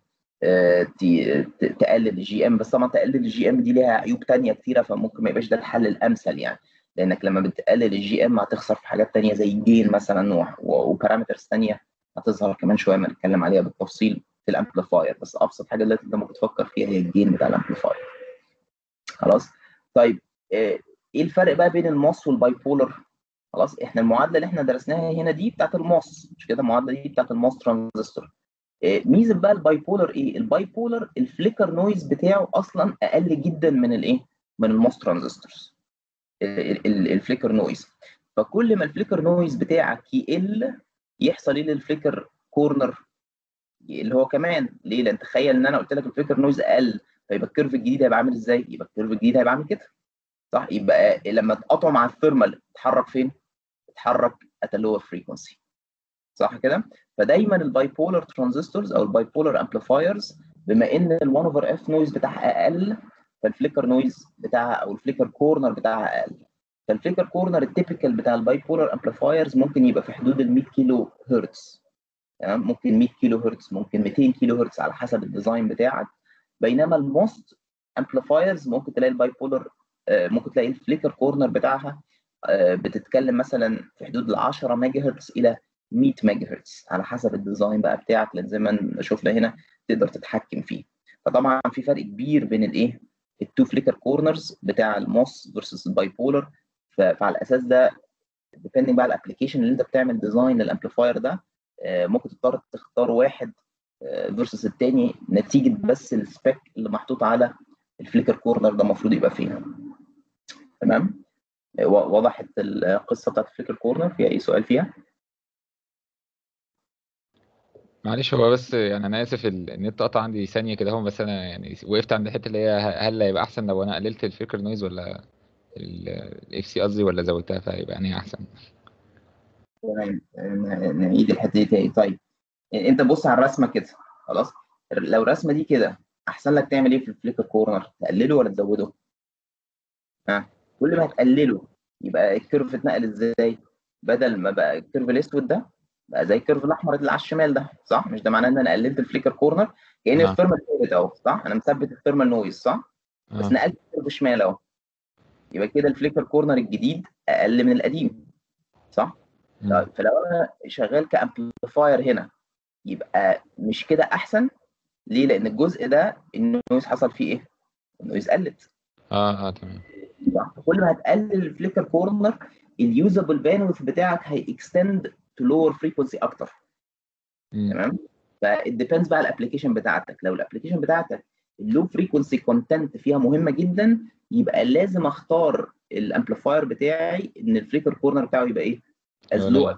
تقلل الجي ام بس طبعا تقلل الجي ام دي ليها عيوب ثانيه كتيره فممكن ما يبقاش ده الحل الامثل يعني لانك لما بتقلل الجي ام هتخسر في حاجات ثانيه زي الجين مثلا وبارامترز ثانيه هتظهر كمان شويه ما نتكلم عليها بالتفصيل في الامبليفاير بس ابسط حاجه دلوقتي انت ممكن تفكر فيها هي الجين بتاع الامبليفاير خلاص طيب ايه الفرق بقى بين الماس والباي بولر خلاص احنا المعادله اللي احنا درسناها هنا دي بتاعت الماس مش كده المعادله دي بتاعت الماس ترانزستور ميزه بقى الباي بولر ايه الباي بولر الفليكر نويز بتاعه اصلا اقل جدا من الايه من الماس ترانزستورز الفليكر نويز فكل ما الفليكر نويز بتاعك يقل يحصل ايه للفليكر كورنر اللي هو كمان ليه لان تخيل ان انا قلت لك الفليكر نويز اقل فيبقى الكيرف الجديد هيبقى عامل ازاي يبقى الكيرف الجديد هيبقى عامل كده صح يبقى لما تقطعه مع الثيرمال اتحرك فين اتحرك ات لور فريكونسي صح كده فدايما الباي بولر ترانزستورز او الباي بولر امبليفايرز بما ان ال1 اوفر اف نويز بتاعها اقل فالفليكر نويز بتاعها او الفليكر كورنر بتاعها اقل فالفليكر كورنر التيبيكال بتاع الباي بولر امبليفايرز ممكن يبقى في حدود ال 100 كيلو هرتز تمام ممكن 100 كيلو هرتز ممكن 200 كيلو هرتز على حسب الديزاين بتاعك بينما الموست امبليفايرز ممكن تلاقي الباي بولر ممكن تلاقي الفليكر كورنر بتاعها بتتكلم مثلا في حدود ال 10 ميجا هرتز الى 100 ميجا هرتز على حسب الديزاين بقى بتاعك لان زي ما شفنا هنا تقدر تتحكم فيه فطبعا في فرق كبير بين الايه التو فليكر كورنرز بتاع الموس فيرسس الباي بولر فعلى الاساس ده ديبندنج بقى على الابلكيشن اللي انت بتعمل ديزاين للامبليفاير ده ممكن تضطر تختار واحد فيرسس الثاني نتيجه بس السبيك اللي محطوط على الفليكر كورنر ده المفروض يبقى فين تمام وضحت القصه بتاعت الفليكر كورنر فيها اي سؤال فيها
معلش هو بس يعني انا اسف النت قطع عندي ثانيه كده اهو بس انا يعني وقفت عند الحته اللي هي هل هيبقى احسن لو انا قللت الفليكر نويز ولا الاف سي قصدي ولا زودتها فهيبقى يعني احسن
تمام نعيد الحته دي تاني طيب انت بص على الرسمه كده خلاص لو الرسمه دي كده احسن لك تعمل ايه في الفليكر كورنر تقلله ولا تزوده ها كل ما هتقلله يبقى الكيرف اتنقل ازاي بدل ما بقى الكيرف الاسود ده بقى زي الكيرف الاحمر اللي على الشمال ده صح مش ده معناه ان انا قللت الفليكر كورنر كان
آه.
الثيرمال ثابت اهو صح انا مثبت الثيرمال نويز صح بس
اه
نقلت الكيرف شمال اهو يبقى كده الفليكر كورنر الجديد اقل من القديم صح
مم.
طيب فلو انا شغال كامبليفاير هنا يبقى مش كده احسن ليه لان الجزء ده النويز حصل فيه ايه النويز قلت
اه اه تمام
صح كل ما هتقلل الفليكر كورنر اليوزابل باندويث بتاعك هيكستند تو لور فريكونسي اكتر
مم.
تمام فالديبندز بقى على الابلكيشن بتاعتك لو الابلكيشن بتاعتك اللو فريكونسي كونتنت فيها مهمه جدا يبقى لازم اختار الامبليفاير بتاعي ان الفليكر كورنر بتاعه يبقى ايه از
يبقى
لو
low.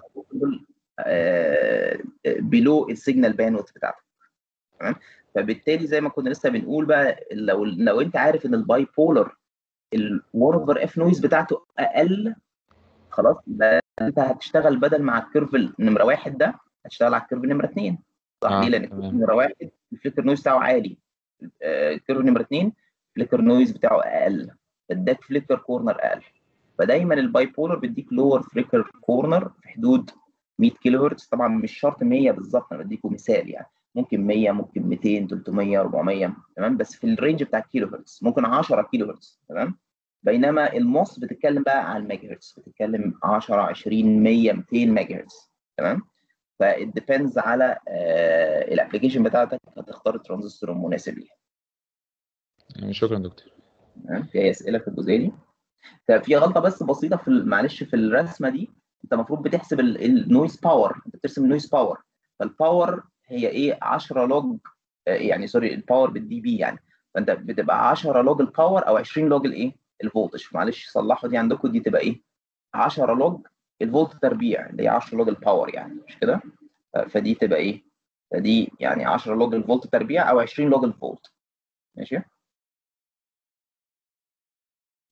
بلو السيجنال باندويث بتاعتك تمام فبالتالي زي ما كنا لسه بنقول بقى لو لو انت عارف ان الباي بولر الور اوفر اف نويز بتاعته اقل خلاص يبقى انت هتشتغل بدل مع الكيرف نمره واحد ده هتشتغل على الكيرف نمره اثنين صح
آه،
ليه؟ لان
تمام.
الكيرف نمره واحد الفليكر نويز بتاعه عالي آه، الكيرف نمره اثنين الفليكر نويز بتاعه اقل فاداك فليكر كورنر اقل فدايما الباي بولر بيديك لور فليكر كورنر في حدود 100 كيلو هرتز طبعا مش شرط 100 بالظبط انا بديكم مثال يعني ممكن 100 ممكن 200 300 400 تمام بس في الرينج بتاع الكيلو هرتز ممكن 10 كيلو هرتز تمام بينما الموس بتتكلم بقى على الميجا هرتز بتتكلم 10 20 100 200 ميجا هرتز تمام فالديبندز على الابلكيشن بتاعتك هتختار الترانزستور المناسب ليها
يعني شكرا دكتور
تمام في اسئله في الجزئيه دي طب في غلطه بس بسيطه في ال- معلش في الرسمه دي انت المفروض بتحسب النويز باور انت بترسم النويز باور فالباور هي ايه 10 لوج آه، يعني سوري الباور بالدي بي يعني فانت بتبقى 10 لوج الباور او 20 لوج الايه الفولتج معلش صلحوا دي عندكم دي تبقى ايه 10 لوج الفولت تربيع اللي هي 10 لوج الباور يعني مش كده ف- فدي تبقى ايه فدي يعني 10 لوج الفولت تربيع او 20 لوج الفولت ماشي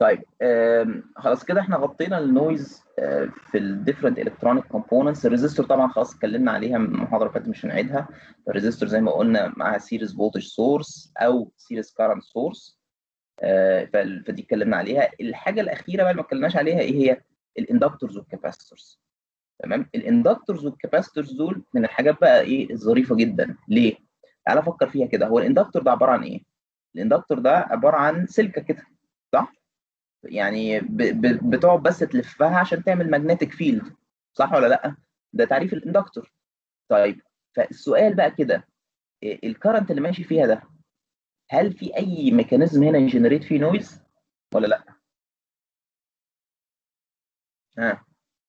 طيب آم، خلاص كده احنا غطينا النويز آه، في الديفرنت الكترونيك كومبوننتس الريزستور طبعا خلاص اتكلمنا عليها من المحاضره اللي فاتت مش هنعيدها الريزستور زي ما قلنا معاها سيريز فولتج سورس او سيريز كارنت سورس فدي اتكلمنا عليها الحاجه الاخيره بقى اللي ما اتكلمناش عليها ايه هي الاندكتورز والكاباسيتورز تمام الاندكتورز والكاباسيتورز دول من الحاجات بقى ايه الظريفه جدا ليه تعالى فكر فيها كده هو الاندكتور ده عباره عن ايه الاندكتور ده عباره عن سلكه كده صح يعني ب- ب- بتقعد بس تلفها عشان تعمل ماجنتيك فيلد صح ولا لا ده تعريف الاندكتور طيب فالسؤال بقى كده إيه الكرنت اللي ماشي فيها ده هل في اي ميكانيزم هنا يجنريت فيه نويز ولا لا ها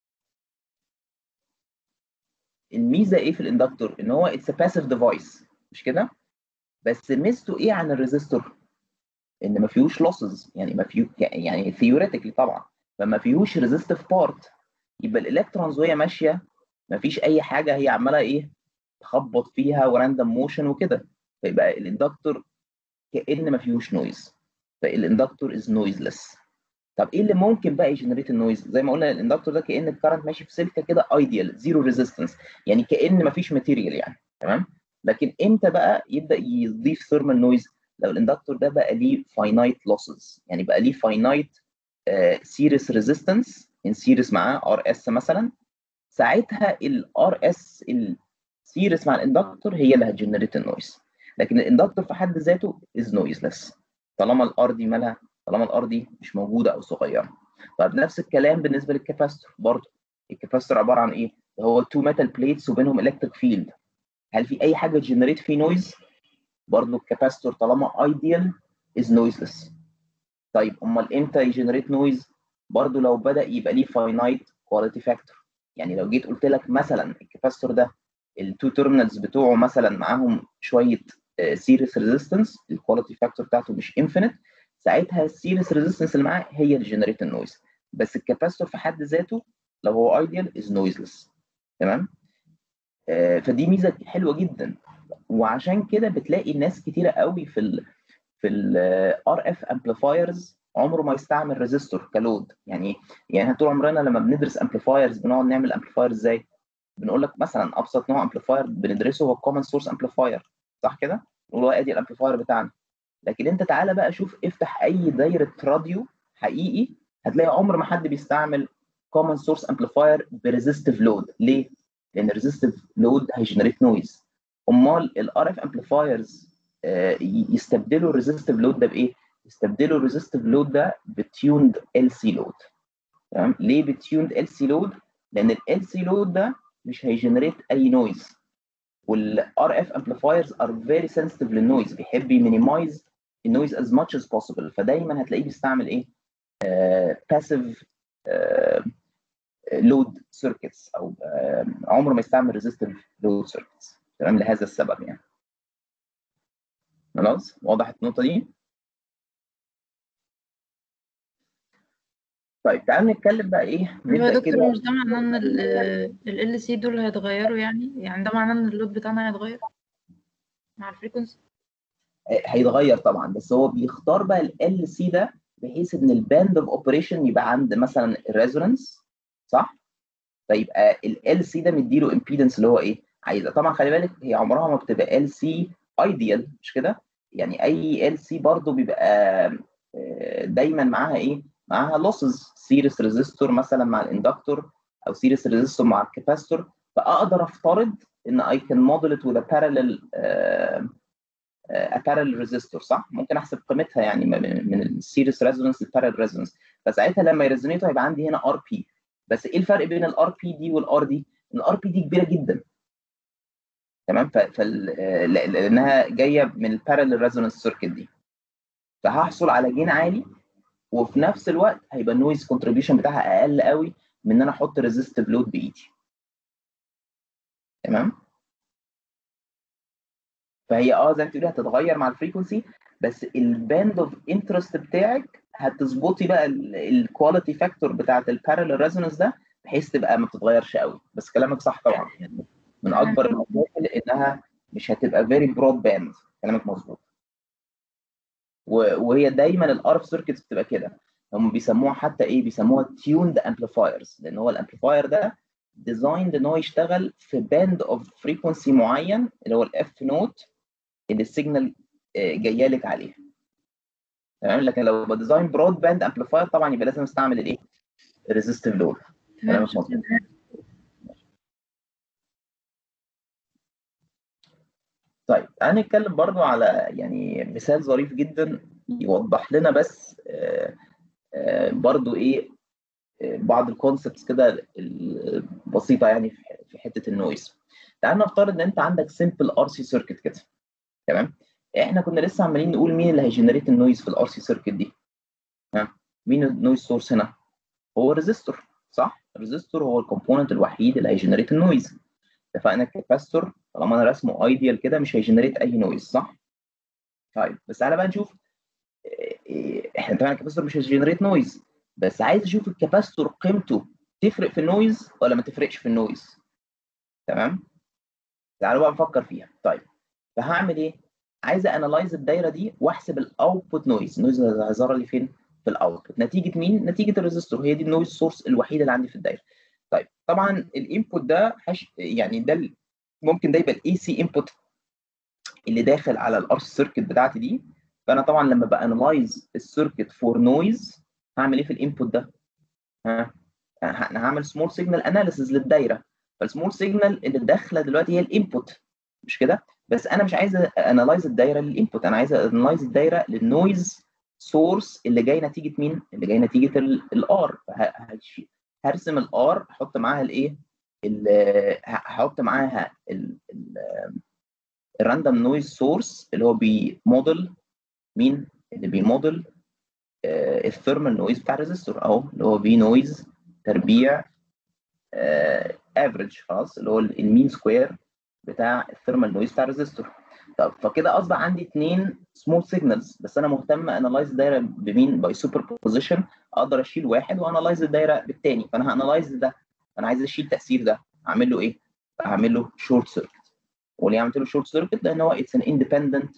الميزه ايه في الاندكتور ان هو اتس باسيف ديفايس مش كده بس ميزته ايه عن الريزستور ان ما فيهوش لوسز يعني ما فيه يعني ثيوريتيكلي طبعا فما فيهوش ريزيستيف بارت يبقى الالكترونز وهي ماشيه ما فيش اي حاجه هي عماله ايه تخبط فيها وراندوم موشن وكده فيبقى الاندكتور كان ما فيهوش نويز فالاندكتور از نويزلس طب ايه اللي ممكن بقى يجنريت النويز زي ما قلنا الاندكتور ده كان الكرنت ماشي في سلكه كده ايديال زيرو ريزيستنس يعني كان ما فيش ماتيريال يعني تمام لكن امتى بقى يبدا يضيف ثيرمال نويز لو الاندكتور ده بقى ليه فاينايت لوسز يعني بقى ليه فاينايت سيريس ريزيستنس ان سيريس معاه ار اس مثلا ساعتها الار اس السيريس مع الاندكتور هي اللي هتجنريت النويز لكن الاندكتور في حد ذاته از نويزلس طالما الار دي مالها طالما الار دي مش موجوده او صغيره طيب نفس الكلام بالنسبه للكاباستور برضه الكاباستور عباره عن ايه هو تو ميتال بليتس وبينهم الكتريك فيلد هل في اي حاجه تجنريت فيه نويز برضه الكاباستور طالما ايديال از نويزلس طيب امال امتى يجنريت نويز برضه لو بدا يبقى ليه فاينايت كواليتي فاكتور يعني لو جيت قلت لك مثلا الكاباستور ده التو تيرمينالز بتوعه مثلا معاهم شويه سيريس ريزيستنس الكواليتي فاكتور بتاعته مش انفينيت ساعتها السيريس ريزيستنس اللي معاه هي اللي جنريت النويز بس الكاباستور في حد ذاته لو هو ايديال از نويزلس تمام آه فدي ميزه حلوه جدا وعشان كده بتلاقي ناس كتيره قوي في ال في الار اف امبليفايرز عمره ما يستعمل ريزيستور كلود يعني يعني طول عمرنا لما بندرس امبليفايرز بنقعد نعمل امبليفاير ازاي بنقول لك مثلا ابسط نوع امبليفاير بندرسه هو الكومن سورس امبليفاير صح كده نقول له ادي الامبليفاير بتاعنا لكن انت تعالى بقى شوف افتح اي دايره راديو حقيقي هتلاقي عمر ما حد بيستعمل كومن سورس امبليفاير بريزيستيف لود ليه لان الريزيستيف لود هيجنريت نويز امال الار اف امبليفايرز يستبدلوا الريزيستيف لود ده بايه يستبدلوا الريزيستيف لود ده بتيوند ال سي لود تمام ليه بتيوند ال سي لود لان ال سي لود ده مش هيجنريت اي نويز والار اف امبليفايرز ار فيري سنسيتيف للنويز بيحب يمينيمايز النويز از ماتش از بوسيبل فدايما هتلاقيه بيستعمل ايه باسيف لود سيركتس او uh, عمره ما يستعمل ريزيستيف لود سيركتس تمام لهذا السبب يعني خلاص وضحت النقطه دي طيب تعالوا نتكلم بقى ايه
ايوه يا دكتور مش ده معناه ان ال سي دول هيتغيروا يعني يعني ده معناه ان اللود بتاعنا هيتغير مع الفريكونسي
هيتغير طبعا بس هو بيختار بقى ال سي ده بحيث ان الباند اوف اوبريشن يبقى عند مثلا الريزونانس صح فيبقى ال سي ده مديله امبيدنس اللي هو ايه عايزه طبعا خلي بالك هي عمرها ما بتبقى ال سي ايديال مش كده يعني اي ال سي برضه بيبقى دايما معاها ايه معاها لوسز سيريس ريزيستور مثلا مع الاندكتور او سيريس ريزيستور مع الكاباستور فاقدر افترض ان اي كان موديل ات وذ بارallel بارallel ريزيستور صح ممكن احسب قيمتها يعني من السيريس ريزونانس للبارallel ريزونانس فساعتها لما يريزونيتوا هيبقى عندي هنا ار بي بس ايه الفرق بين الار بي دي والار دي الار بي دي كبيره جدا تمام ف لانها جايه من البارallel ريزونانس سيركت دي فهحصل على جين عالي وفي نفس الوقت هيبقى النويز كونتريبيوشن بتاعها اقل قوي من ان انا احط ريزيستيف لود بايدي تمام فهي اه زي ما بتقولي هتتغير مع الفريكونسي بس الباند اوف انترست بتاعك هتظبطي بقى الكواليتي فاكتور بتاعت البارallel ريزونانس ده بحيث تبقى ما بتتغيرش قوي بس كلامك صح طبعا من اكبر المشاكل انها مش هتبقى فيري برود باند كلامك مظبوط وهي دايما الارف سيركتس بتبقى كده هم بيسموها حتى ايه بيسموها tuned amplifiers لان هو الامبليفاير ده ديزايند ان هو يشتغل في باند اوف فريكونسي معين اللي هو الاف نوت اللي السيجنال جايه لك عليها تمام لكن لو بديزاين برود باند امبليفاير طبعا يبقى لازم استعمل الايه الريزستيف لود
تمام
مش مظبوط. طيب تعالى نتكلم برضو على يعني مثال ظريف جدا يوضح لنا بس آه، آه، برضو ايه آه، بعض الكونسبتس كده البسيطه يعني في في حته النويز تعال نفترض ان انت عندك سمبل ار سي سيركت كده تمام احنا كنا لسه عمالين نقول مين اللي هيجنريت النويز في الار سي سيركت دي ها مين النويز سورس هنا هو الريزستور صح الريزستور هو الكومبوننت الوحيد اللي هيجنريت النويز اتفقنا الكاباستور طالما انا رسمه ايديال كده مش هيجنريت اي نويز صح طيب بس تعالى بقى نشوف إيه- إيه، احنا طبعا الكاباستور مش هيجنريت نويز بس عايز اشوف الكاباستور قيمته تفرق في النويز ولا ما تفرقش في النويز تمام تعالوا بقى نفكر فيها طيب فهعمل ايه عايز انالايز الدايره دي واحسب الاوتبوت نويز النويز اللي هيظهر لي فين في الاوتبوت نتيجه مين نتيجه الريزستور هي دي النويز سورس الوحيده اللي عندي في الدايره طيب طبعا الانبوت ده حش... يعني ده ال- ممكن ده يبقى الاي سي انبوت اللي داخل على الار سيركت بتاعتي دي فانا طبعا لما بانلايز السيركت فور نويز هعمل ايه في الانبوت ده ها انا هعمل سمول سيجنال اناليسيز للدايره فالسمول سيجنال اللي داخله دلوقتي هي الانبوت مش كده بس انا مش عايز انالايز الدايره للانبوت انا عايز انالايز الدايره للنويز سورس اللي جاي نتيجه مين اللي جاي نتيجه الار هرسم الار احط معاها الايه ال- هحط معاها الراندوم نويز سورس اللي هو بيموديل مين اللي بيموديل آه، الثيرمال نويز بتاع الريزستور اهو اللي هو بي نويز تربيع افريج خلاص اللي هو المين سكوير بتاع الثيرمال نويز بتاع الريزستور طب فكده اصبح عندي اثنين سمول سيجنالز بس انا مهتم انالايز الدايره بمين باي سوبر بوزيشن اقدر اشيل واحد وانالايز الدايره بالثاني فانا هانالايز ده انا عايز اشيل تاثير ده اعمل له ايه؟ اعمل له شورت سيركت وليه عملت له شورت سيركت؟ لان هو اتس ان اندبندنت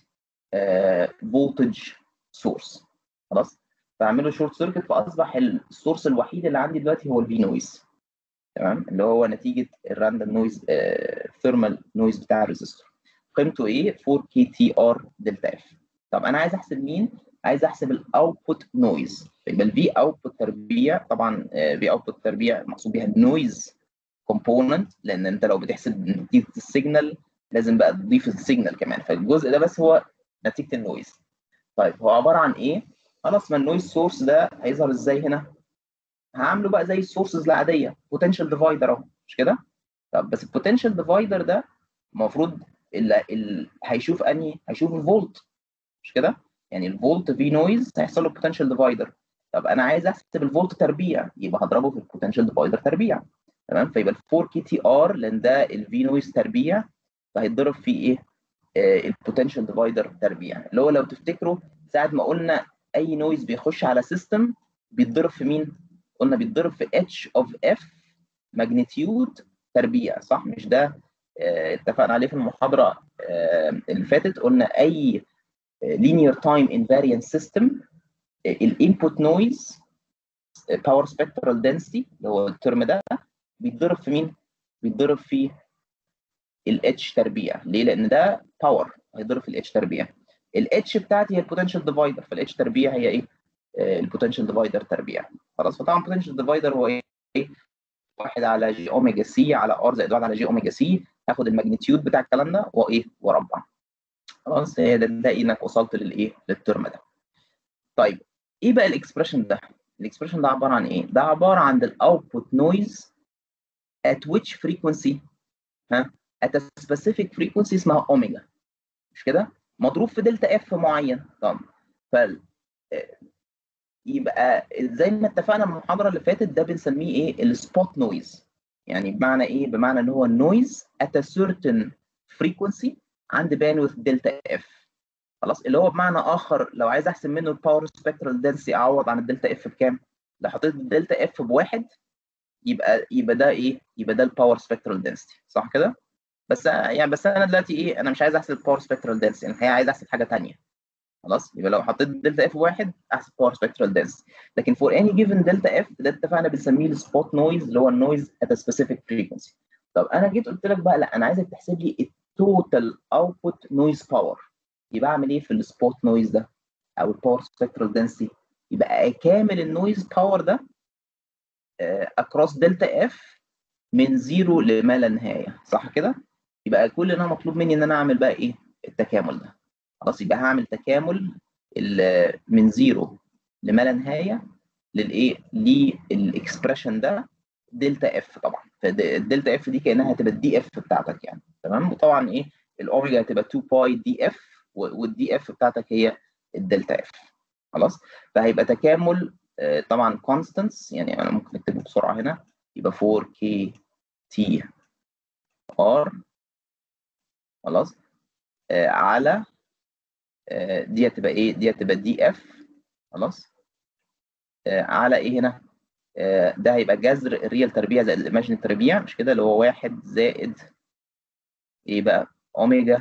فولتج سورس خلاص فاعمل له شورت سيركت فاصبح السورس الوحيد اللي عندي دلوقتي هو الفي نويز تمام اللي هو نتيجه الراندوم نويز ثيرمال نويز بتاع الريزستور قيمته ايه 4 كي تي ار دلتا اف طب انا عايز احسب مين عايز احسب الاوتبوت نويز يبقى الفي اوتبوت تربيع طبعا في اوتبوت تربيع مقصود بيها النويز كومبوننت لان انت لو بتحسب نتيجه السيجنال لازم بقى تضيف السيجنال كمان فالجزء ده بس هو نتيجه النويز طيب هو عباره عن ايه خلاص ما النويز سورس ده هيظهر ازاي هنا هعمله بقى زي السورسز العاديه بوتنشال ديفايدر اهو مش كده طب بس البوتنشال ديفايدر ده المفروض اللي اللي هيشوف انهي هيشوف الفولت مش كده يعني الفولت في نويز هيحصل له بوتنشال ديفايدر طب انا عايز احسب الفولت تربيع يبقى هضربه في البوتنشال ديفايدر تربيع تمام فيبقى ال 4 كي تي ار لان ده الفي نويز تربيع فهيتضرب فيه ايه آه البوتنشال ديفايدر تربيع اللي هو لو تفتكروا ساعه ما قلنا اي نويز بيخش على سيستم بيتضرب في مين قلنا بيتضرب في اتش اوف اف ماجنتيود تربيع صح مش ده آه اتفقنا عليه في المحاضره آه اللي فاتت قلنا اي linear time invariant system الانبوت نويز باور سبيكترال density اللي هو الترم ده بيتضرب في مين؟ بيتضرب في الاتش تربيع ليه؟ لان ده باور هيتضرب في الاتش تربيع الاتش بتاعتي هي البوتنشال ديفايدر فالاتش تربيع هي ايه؟ البوتنشال ديفايدر تربيع خلاص فطبعا البوتنشال ديفايدر هو ايه؟ واحد على جي اوميجا سي على ار زائد واحد على جي اوميجا سي هاخد الماجنتيود بتاع الكلام ده وايه؟ واربع خلاص هي ده تلاقي انك وصلت للايه؟ للترم ده. طيب ايه بقى الاكسبريشن ده؟ الاكسبريشن ده عباره عن ايه؟ ده عباره عن الاوتبوت نويز at which frequency ها at a specific frequency اسمها اوميجا مش كده؟ مضروب في دلتا اف معين طب ف يبقى زي ما اتفقنا من المحاضره اللي فاتت ده بنسميه ايه؟ السبوت نويز يعني بمعنى ايه؟ بمعنى ان هو النويز at a certain frequency عند باندويث دلتا اف خلاص اللي هو بمعنى اخر لو عايز احسب منه الباور سبيكترال دنسي اعوض عن الدلتا اف بكام؟ لو حطيت الدلتا اف بواحد يبقى يبقى ده ايه؟ يبقى ده الباور سبيكترال دنسيتي صح كده؟ بس يعني بس انا دلوقتي ايه؟ انا مش عايز احسب الباور سبيكترال دنسيتي انا الحقيقه عايز احسب حاجه ثانيه خلاص يبقى لو حطيت دلتا اف واحد احسب باور سبيكترال دنس لكن فور اني جيفن دلتا اف ده اتفقنا بنسميه السبوت نويز اللي هو النويز ات سبيسيفيك فريكونسي طب انا جيت قلت لك بقى لا انا عايزك تحسب لي التوتال اوتبوت نويز باور يبقى اعمل ايه في السبوت نويز ده او الباور سبيكترال دنسيتي يبقى اكامل النويز باور ده اكروس دلتا اف من زيرو لما لا نهايه صح كده يبقى كل اللي انا مطلوب مني ان انا اعمل بقى ايه التكامل ده خلاص يبقى هعمل تكامل من زيرو لما لا نهايه للايه للاكسبريشن ده دلتا اف طبعا فالدلتا اف دي كانها هتبقى الدي اف بتاعتك يعني تمام وطبعا ايه الاوميجا هتبقى 2 باي دي اف والدي اف بتاعتك هي الدلتا اف خلاص فهيبقى تكامل طبعا كونستانتس يعني انا ممكن اكتبه بسرعه هنا يبقى 4 كي تي ار خلاص آه على آه دي هتبقى ايه دي هتبقى دي اف خلاص آه على ايه هنا آه ده هيبقى جذر الريال تربيع زائد الايماجن تربيع مش كده اللي هو واحد زائد ايه بقى اوميجا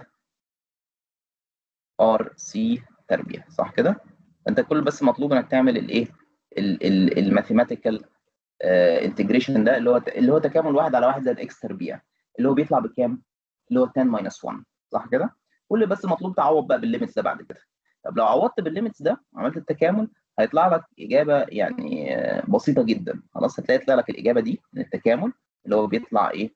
ار سي تربيع صح كده انت كل بس مطلوب انك تعمل الايه الماثيماتيكال انتجريشن ده اللي هو اللي هو تكامل واحد على واحد زائد اكس تربيع اللي هو بيطلع بكام؟ اللي هو 10 ماينس 1 صح كده؟ كل بس مطلوب تعوض بقى بالليميتس ده بعد كده طب لو عوضت بالليميتس ده عملت التكامل هيطلع لك اجابه يعني بسيطه جدا خلاص هتلاقي يطلع لك الاجابه دي من التكامل اللي هو بيطلع ايه؟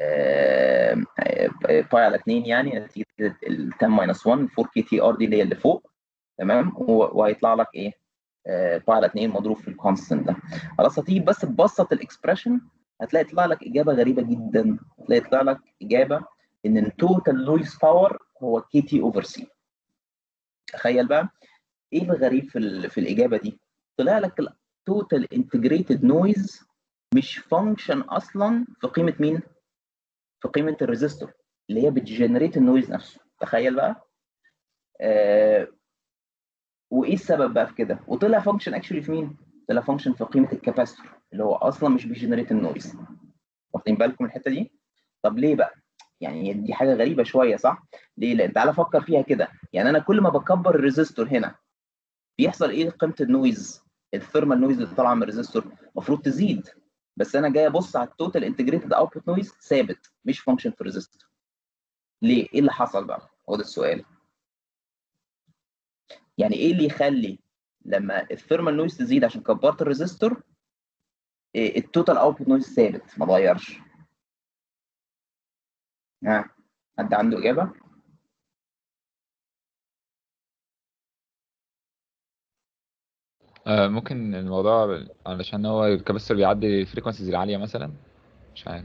باي على 2 يعني نتيجه ال 10 ماينس 1 4 كي تي ار دي اللي هي اللي فوق تمام وهيطلع لك ايه؟ باي على 2 مضروب في الكونستنت ده خلاص هتيجي بس تبسط الاكسبريشن هتلاقي يطلع لك اجابه غريبه جدا هتلاقي يطلع لك اجابه ان التوتال نويز باور هو كي تي اوفر سي تخيل بقى ايه الغريب في في الاجابه دي طلع لك التوتال انتجريتد نويز مش فانكشن اصلا في قيمه مين في قيمه الريزيستور اللي هي بتجنريت النويز نفسه تخيل بقى آه وايه السبب بقى في كده وطلع فانكشن اكشولي في مين طلع فانكشن في قيمه الكاباستور اللي هو اصلا مش بيجنريت النويز واخدين بالكم من الحته دي طب ليه بقى يعني دي حاجه غريبه شويه صح ليه لان تعالى فكر فيها كده يعني انا كل ما بكبر الريزيستور هنا بيحصل ايه قيمه النويز الثيرمال نويز اللي طالعه من الريزيستور المفروض تزيد بس انا جاي ابص على التوتال انتجريتد اوتبوت نويز ثابت مش فانكشن في الريزيستور ليه ايه اللي حصل بقى هو ده السؤال يعني ايه اللي يخلي لما الثيرمال نويز تزيد عشان كبرت الريزيستور إيه التوتال اوتبوت نويز ثابت ما اتغيرش ها حد عنده اجابه
آه ممكن الموضوع علشان هو الكاباستور بيعدي الفريكونسيز العاليه مثلا مش عارف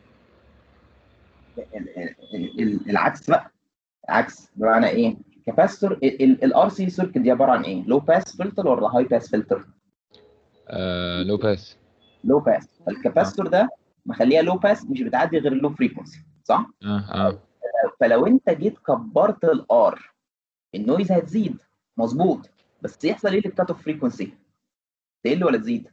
العكس بقى العكس بمعنى ايه كاباستور الار سي سيركت دي عباره عن ايه لو باس فلتر ولا هاي باس فلتر
آه لو باس
لو باس الكاباستور ده مخليها لو باس مش بتعدي غير اللو فريكونسي صح
اه اه
فلو انت جيت كبرت الار النويز هتزيد مظبوط بس يحصل ايه للكات اوف فريكونسي تقل ولا تزيد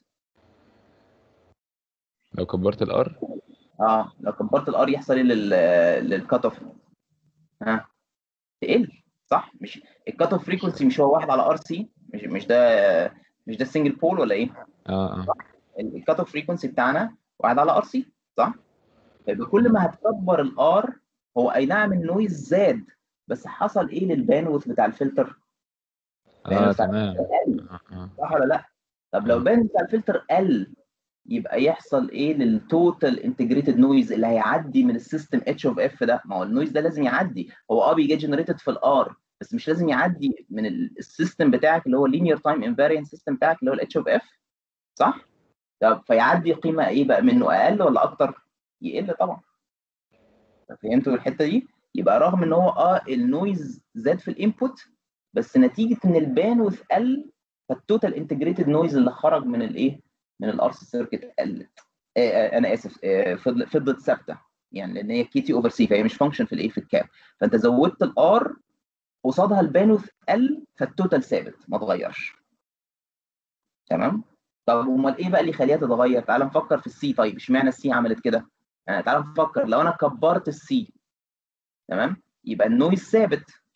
لو كبرت الار
اه لو كبرت الار يحصل ايه لل للكات اوف ها تقل صح مش الكات اوف فريكونسي مش هو واحد على ار سي مش مش ده مش ده السنجل بول ولا ايه
اه اه
الكات اوف فريكونسي بتاعنا واحد على ار سي صح فيبقى كل ما هتكبر الار هو اي نعم النويز زاد بس حصل ايه للباندوث بتاع الفلتر
اه تمام
قل
آه آه.
صح ولا لا طب لو الباندوث بتاع الفلتر قل يبقى يحصل ايه للتوتال انتجريتد نويز اللي هيعدي من السيستم اتش اوف اف ده ما هو النويز ده لازم يعدي هو اه بيجي جنريتد في الار بس مش لازم يعدي من السيستم بتاعك اللي هو لينير تايم انفاريانت سيستم بتاعك اللي هو الاتش اوف اف صح طب فيعدي قيمه ايه بقى منه اقل ولا اكتر يقل طبعا فهمتوا الحته دي يبقى رغم ان هو اه النويز زاد في الانبوت بس نتيجه ان البانوث قل فالتوتال انتجريتد نويز اللي خرج من الايه من الار سي سيركت قلت آه آه انا اسف آه فضلت فضلت ثابته يعني لان هي كي تي اوفر سي فهي مش فانكشن في الايه في الكاب فانت زودت الار قصادها البانوث قل فالتوتال ثابت ما اتغيرش تمام طب امال ايه بقى اللي يخليها تتغير تعال نفكر في السي طيب اشمعنى السي عملت كده يعني تعال نفكر لو انا كبرت السي تمام يبقى النويز ثابت مش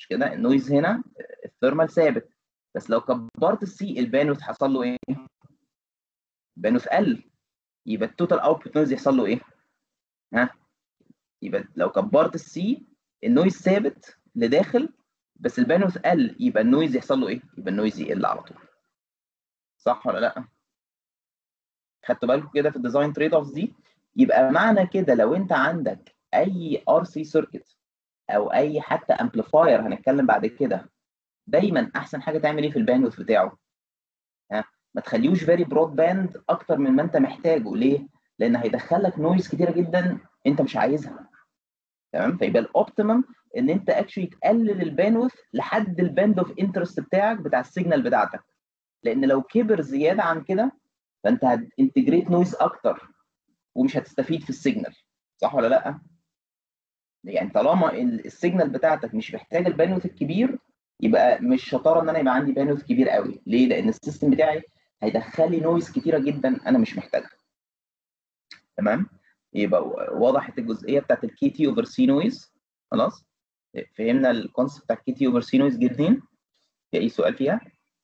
مش كده النويز هنا الثيرمال ثابت بس لو كبرت السي البانوث حصل له ايه البانوث قل يبقى التوتال اوتبوت نويز يحصل له ايه ها يبقى لو كبرت السي النويز ثابت لداخل بس البانوث قل يبقى النويز يحصل له ايه يبقى النويز يقل على طول صح ولا لا خدتوا بالكم كده في الديزاين تريد اوفز دي يبقى معنى كده لو انت عندك اي ار سي سيركت او اي حتى امبليفاير هنتكلم بعد كده دايما احسن حاجه تعمل ايه في الباندوث بتاعه ها ما تخليهوش فيري برود باند اكتر من ما انت محتاجه ليه لان هيدخلك نويز كتيره جدا انت مش عايزها تمام فيبقى الاوبتيمم ان انت اكشلي تقلل الباندوث لحد الباند اوف انترست بتاعك بتاع السيجنال بتاعتك لان لو كبر زياده عن كده فانت هتنتجريت نويز اكتر ومش هتستفيد في السيجنال صح ولا لا يعني طالما السيجنال بتاعتك مش محتاج الباندوث الكبير يبقى مش شطاره ان انا يبقى عندي باندوث كبير قوي ليه لان السيستم بتاعي هيدخل لي نويز كتيره جدا انا مش محتاجها تمام يبقى وضحت الجزئيه بتاعت الكي تي اوفر سي نويز خلاص فهمنا الكونسيبت بتاع الكي تي اوفر سي نويز جدا في اي سؤال فيها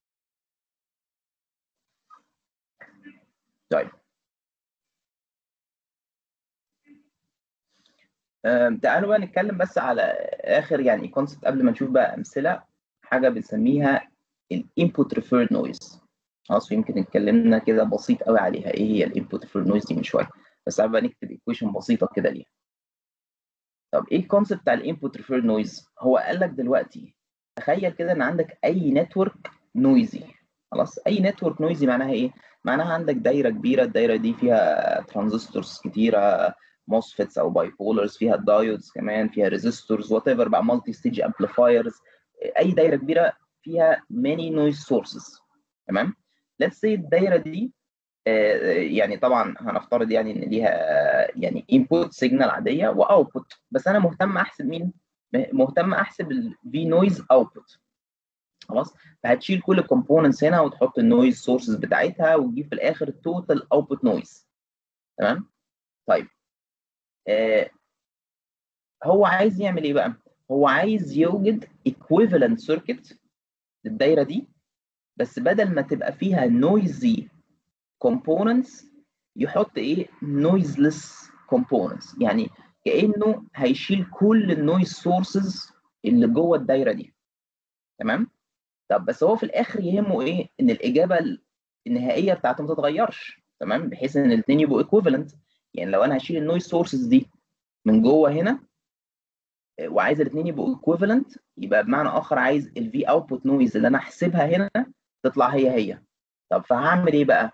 طيب تعالوا بقى نتكلم بس على اخر يعني كونسبت قبل ما نشوف بقى امثله حاجه بنسميها الانبوت ريفيرد نويز خلاص يمكن اتكلمنا كده بسيط قوي عليها ايه هي الانبوت ريفيرد نويز دي من شويه بس تعالوا بقى نكتب ايكويشن بسيطه كده ليها طب ايه الكونسبت بتاع الانبوت ريفيرد نويز هو قال لك دلوقتي تخيل كده ان عندك اي نتورك نويزي خلاص اي نتورك نويزي معناها ايه معناها عندك دايره كبيره الدايره دي فيها ترانزستورز كتيره موسفيتس او باي بولرز فيها دايودز كمان فيها ريزيستورز وات ايفر بقى مالتي ستيج امبليفايرز اي دايره كبيره فيها ماني نويز سورسز تمام ليتس سي الدايره دي آه يعني طبعا هنفترض يعني ان ليها يعني انبوت سيجنال عاديه واوتبوت بس انا مهتم احسب مين مهتم احسب الفي نويز اوتبوت خلاص فهتشيل كل الكومبوننتس هنا وتحط النويز سورسز بتاعتها وتجيب في الاخر التوتال اوتبوت نويز تمام طيب آه هو عايز يعمل ايه بقى هو عايز يوجد equivalent circuit للدايره دي بس بدل ما تبقى فيها noisy components يحط ايه noiseless components يعني كانه هيشيل كل النويز سورسز اللي جوه الدايره دي تمام طب بس هو في الاخر يهمه ايه ان الاجابه النهائيه بتاعته ما تتغيرش تمام بحيث ان الاثنين يبقوا equivalent يعني لو انا هشيل النويز سورسز دي من جوه هنا وعايز الاثنين يبقوا equivalent يبقى بمعنى اخر عايز الفي اوتبوت نويز اللي انا احسبها هنا تطلع هي هي طب فهعمل ايه بقى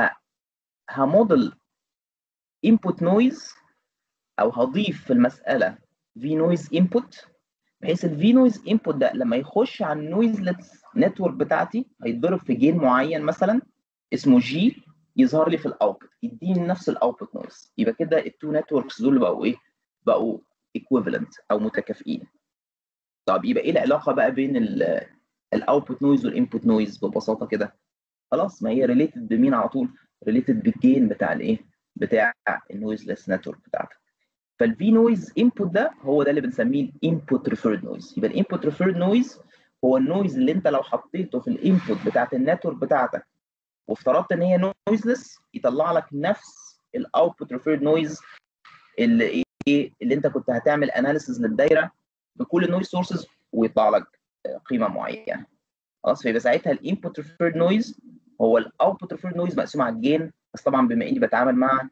فهموديل input noise او هضيف في المساله في نويز انبوت بحيث الفي نويز انبوت ده لما يخش على النويزلت نتورك بتاعتي هيتضرب في جين معين مثلا اسمه جي يظهر لي في الاوتبوت يديني نفس الاوتبوت نويز يبقى كده التو نتوركس دول بقوا ايه بقوا equivalent او متكافئين طب يبقى ايه العلاقه بقى بين الاوتبوت نويز والانبوت نويز ببساطه كده خلاص ما هي ريليتد بمين على طول ريليتد بالجين بتاع الايه بتاع النويزلس نتورك بتاعتك فالفي نويز انبوت ده هو ده اللي بنسميه الانبوت ريفيرد نويز يبقى الانبوت ريفيرد نويز هو النويز اللي انت لو حطيته في الانبوت بتاعت النتورك بتاعتك وافترضت ان هي نويزلس يطلع لك نفس الاوتبوت ريفيرد نويز اللي ايه اللي انت كنت هتعمل اناليسيز للدايره بكل النويز سورسز ويطلع لك قيمه معينه خلاص فيبقى ساعتها الانبوت ريفيرد نويز هو الاوتبوت ريفيرد نويز مقسوم على الجين بس طبعا بما اني بتعامل مع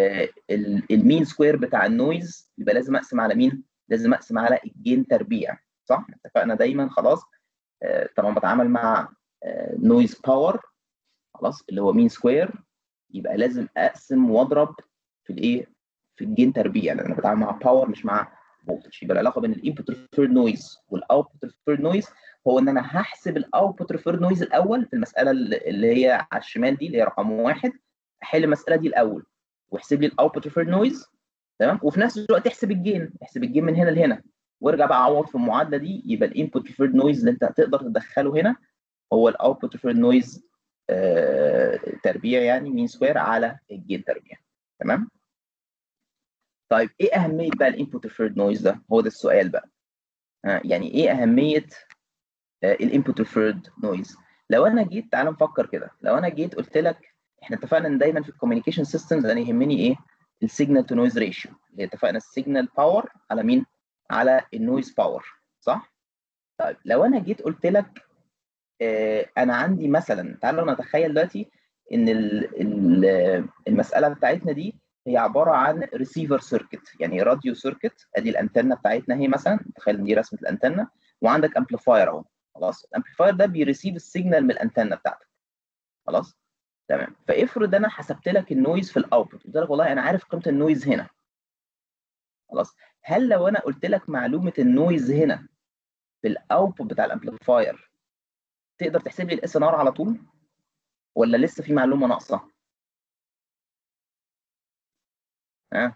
المين سكوير بتاع النويز يبقى لازم اقسم على مين؟ لازم اقسم على الجين تربيع صح؟ اتفقنا دايما خلاص طبعا بتعامل مع نويز باور خلاص اللي هو مين سكوير يبقى لازم اقسم واضرب في الايه؟ في الجين تربيع لان انا بتعامل مع باور مش مع فولتج يبقى العلاقه بين الانبوت ريفيرد نويز والاوتبوت ريفيرد نويز هو ان انا هحسب الاوتبوت ريفيرد نويز الاول في المساله اللي هي على الشمال دي اللي هي رقم واحد احل المساله دي الاول واحسب لي الاوتبوت ريفيرد نويز تمام وفي نفس الوقت احسب الجين احسب الجين من هنا لهنا وارجع بقى عوض في المعادله دي يبقى الانبوت ريفيرد نويز اللي انت هتقدر تدخله هنا هو الاوتبوت ريفيرد نويز آه تربيع يعني مين سكوير على الجين تربيع تمام طيب ايه اهميه بقى الانبوت ريفيرد نويز ده هو ده السؤال بقى آه، يعني ايه اهميه الانبوت ريفيرد نويز لو انا جيت تعال نفكر كده لو انا جيت قلت لك احنا اتفقنا ان دايما في الكوميونيكيشن سيستمز انا يهمني ايه السيجنال تو نويز ريشيو اللي اتفقنا السيجنال باور على مين على النويز باور صح طيب لو انا جيت قلت لك آه انا عندي مثلا تعالوا نتخيل دلوقتي ان ال ال المساله بتاعتنا دي هي عباره عن ريسيفر سيركت يعني راديو سيركت ادي الانتنه بتاعتنا هي مثلا تخيل ان دي رسمه الانتنه وعندك امبليفاير اهو خلاص الامبليفاير ده بيريسيف السيجنال من الانتنه بتاعتك خلاص تمام فافرض انا حسبت لك النويز في الاوتبوت قلت لك والله انا عارف قيمه النويز هنا خلاص هل لو انا قلت لك معلومه النويز هنا في الاوتبوت بتاع الامبليفاير تقدر تحسب لي الاس ان ار على طول ولا لسه في معلومه ناقصه ها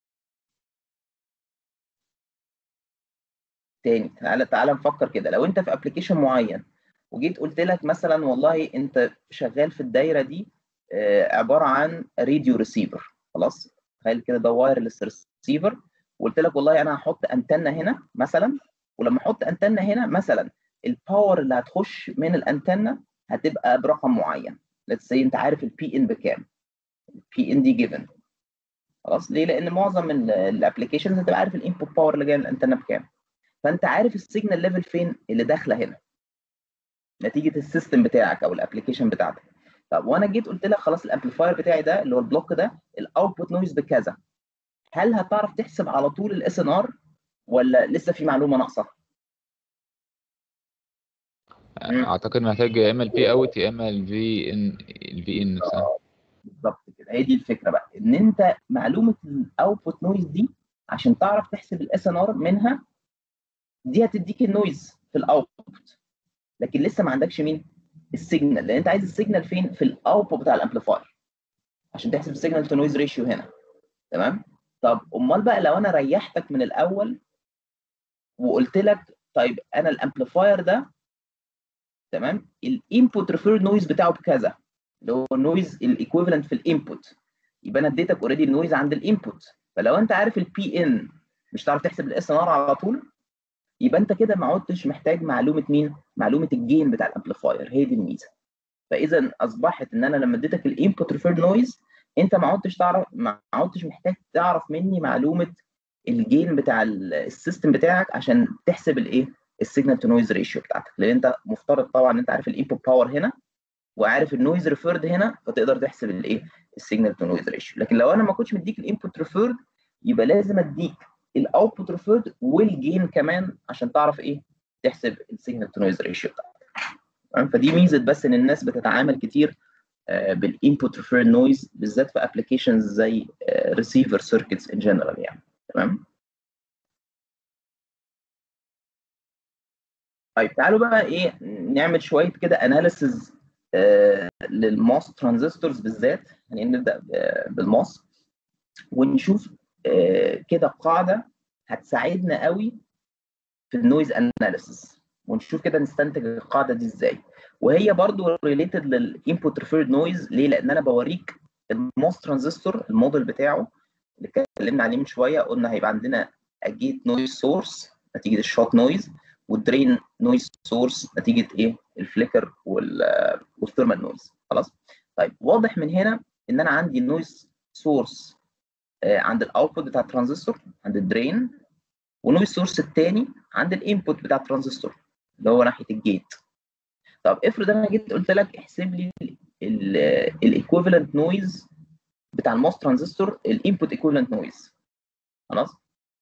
تاني تعالى تعالى نفكر كده لو انت في ابلكيشن معين وجيت قلت لك مثلا والله انت شغال في الدايره دي آه عباره عن راديو ريسيفر خلاص تخيل كده ده وايرلس ريسيفر وقلت لك والله انا هحط انتنه هنا مثلا ولما احط انتنه هنا مثلا الباور اللي هتخش من الانتنه هتبقى برقم معين ليتس سي انت عارف البي ان بكام البي ان دي جيفن خلاص ليه لان معظم الابلكيشنز هتبقى عارف الانبوت باور اللي جايه من الانتنه بكام فانت عارف السيجنال ليفل فين اللي داخله هنا نتيجه السيستم بتاعك او الابلكيشن بتاعتك طب وانا جيت قلت لك خلاص الامبليفاير بتاعي ده اللي هو البلوك ده الاوتبوت نويز بكذا هل هتعرف تحسب على طول الاس ان ار ولا لسه في معلومه ناقصه؟
اعتقد محتاج يا اما البي اوت يا اما الفي ان الفي ان نفسها
بالظبط كده هي دي الفكره بقى ان انت معلومه الاوتبوت نويز دي عشان تعرف تحسب الاس ان ار منها دي هتديك النويز في الاوتبوت لكن لسه ما عندكش مين السيجنال لان انت عايز السيجنال فين في الاوتبوت بتاع الامبليفاير عشان تحسب السيجنال تو نويز ريشيو هنا تمام طب امال بقى لو انا ريحتك من الاول وقلت لك طيب انا الامبليفاير ده تمام الانبوت ريفيرد نويز بتاعه بكذا اللي هو النويز الايكويفالنت في الانبوت يبقى انا اديتك اوريدي النويز عند الانبوت فلو انت عارف البي ان مش هتعرف تحسب الاس ان ار على طول يبقى انت كده ما عدتش محتاج معلومه مين؟ معلومه الجين بتاع الامبليفاير هي دي الميزه. فاذا اصبحت ان انا لما اديتك الانبوت ريفيرد نويز انت ما عدتش تعرف ما عدتش محتاج تعرف مني معلومه الجين بتاع السيستم بتاعك عشان تحسب الايه؟ السيجنال تو نويز ريشيو بتاعتك لان انت مفترض طبعا انت عارف الانبوت باور هنا وعارف النويز ريفيرد هنا فتقدر تحسب الايه؟ السيجنال تو نويز ريشيو لكن لو انا ما كنتش مديك الانبوت ريفيرد يبقى لازم اديك الاوتبوت ريفيرد والجين كمان عشان تعرف ايه تحسب السيجنال تو نويز ريشيو بتاعتك فدي ميزه بس ان الناس بتتعامل كتير بالانبوت ريفيرد نويز بالذات في ابلكيشنز زي ريسيفر سيركتس ان جنرال يعني تمام طيب تعالوا بقى ايه نعمل شويه كده اناليسز للماس ترانزستورز بالذات يعني نبدا بالماس ونشوف كده قاعده هتساعدنا قوي في النويز اناليسيس ونشوف كده نستنتج القاعده دي ازاي وهي برضو ريليتد للانبوت ريفيرد نويز ليه لان انا بوريك الموس ترانزستور الموديل بتاعه اللي اتكلمنا عليه من شويه قلنا هيبقى عندنا اجيت نويز سورس نتيجه الشوت نويز والدرين نويز سورس نتيجه ايه الفليكر والثيرمال نويز خلاص طيب واضح من هنا ان انا عندي نويز سورس عند الاوتبوت بتاع الترانزستور عند الدرين ونويز سورس الثاني عند الانبوت بتاع الترانزستور اللي هو ناحيه الجيت طب افرض انا جيت قلت لك احسب لي الايكويفالنت نويز بتاع الموس ترانزستور الانبوت ايكويفالنت نويز خلاص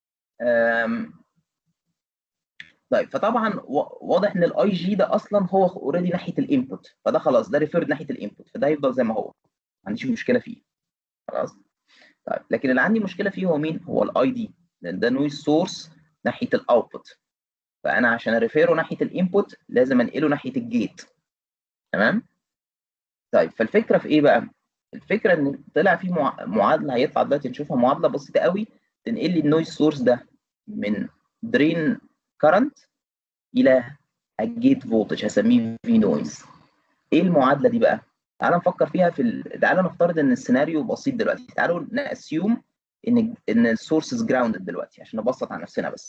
طيب فطبعا واضح ان الاي جي ده اصلا هو اوريدي ناحيه الانبوت فده خلاص ده ريفيرد ناحيه الانبوت فده هيفضل زي ما هو ما عنديش مشكله فيه خلاص طيب لكن اللي عندي مشكله فيه هو مين؟ هو الاي دي لان ده نويز سورس ناحيه الاوتبوت فانا عشان اريفيره ناحيه الانبوت لازم انقله ناحيه الجيت تمام؟ طيب فالفكره في ايه بقى؟ الفكره ان طلع في معادله هيطلع دلوقتي نشوفها معادله بسيطه قوي تنقل لي النويز سورس ده من درين كرنت الى الجيت فولتج هسميه في نويز ايه المعادله دي بقى؟ تعالوا نفكر فيها في ال... تعالوا نفترض ان السيناريو بسيط دلوقتي تعالوا ناسيوم ان ان السورسز جراوندد دلوقتي عشان نبسط على نفسنا بس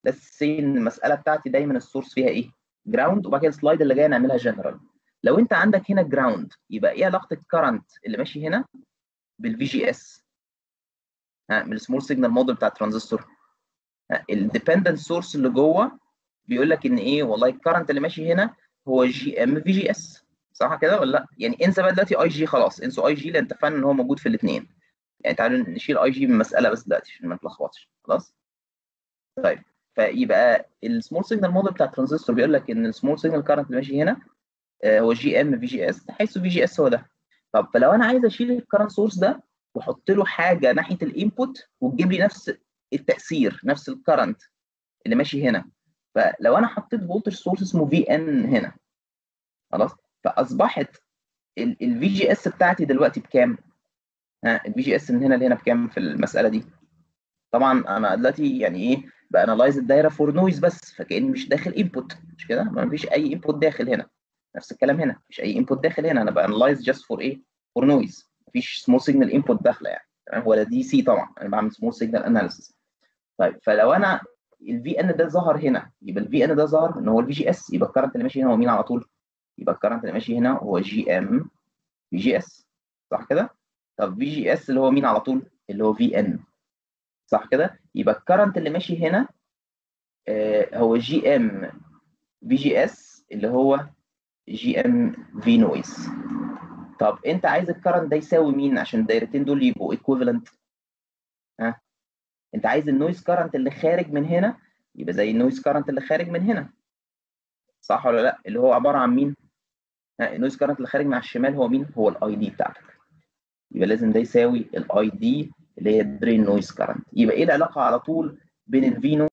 بس سي ان المساله بتاعتي دايما السورس فيها ايه جراوند وبعد كده السلايد اللي جايه نعملها جنرال لو انت عندك هنا جراوند يبقى ايه علاقه الكرنت اللي ماشي هنا بالفي جي اس من السمول سيجنال موديل بتاع الترانزستور الديبندنت سورس اللي جوه بيقول لك ان ايه والله الكرنت اللي ماشي هنا هو جي ام في جي اس صح كده ولا لا؟ يعني انسى بقى دلوقتي اي جي خلاص انسوا اي جي لان اتفقنا ان هو موجود في الاثنين يعني تعالوا نشيل اي جي من المساله بس دلوقتي عشان ما نتلخبطش خلاص؟ طيب فيبقى السمول سيجنال موديل بتاع الترانزستور بيقول لك ان السمول سيجنال كارنت اللي ماشي هنا آه هو جي ام في جي اس حيث في جي اس هو ده طب فلو انا عايز اشيل الكرنت سورس ده واحط له حاجه ناحيه الانبوت وتجيب لي نفس التاثير نفس الكرنت اللي ماشي هنا فلو انا حطيت فولتج سورس اسمه في ان هنا خلاص فاصبحت الفي جي اس بتاعتي دلوقتي بكام؟ ها الفي جي اس من هنا لهنا بكام في المساله دي؟ طبعا انا دلوقتي يعني ايه بانلايز الدايره فور نويز بس فكاني مش داخل انبوت مش كده؟ ما فيش اي انبوت داخل هنا نفس الكلام هنا مفيش اي انبوت داخل هنا انا بانلايز جاست فور ايه؟ فور نويز مفيش سمول سيجنال انبوت داخله يعني تمام ولا دي سي طبعا انا بعمل سمول سيجنال اناليسيس طيب فلو انا الفي ان ده ظهر هنا يبقى الفي ان ده ظهر ان هو الفي جي اس يبقى الكرنت اللي ماشي هنا هو مين على طول؟ يبقى الكرنت اللي ماشي هنا هو جي ام في جي اس صح كده؟ طب في جي اس اللي هو مين على طول؟ اللي هو في ان صح كده؟ يبقى الكرنت اللي ماشي هنا آه هو جي ام في جي اس اللي هو جي ام في نويز طب انت عايز الكرنت ده يساوي مين عشان الدايرتين دول يبقوا ايكوفالنت ها انت عايز النويز كرنت اللي خارج من هنا يبقى زي النويز كرنت اللي خارج من هنا صح ولا لا اللي هو عباره عن مين ها النويز كرنت اللي خارج من على الشمال هو مين هو الاي دي بتاعتك يبقى لازم ده يساوي الاي دي اللي هي الدرين نويز كرنت يبقى ايه العلاقه على طول بين الفي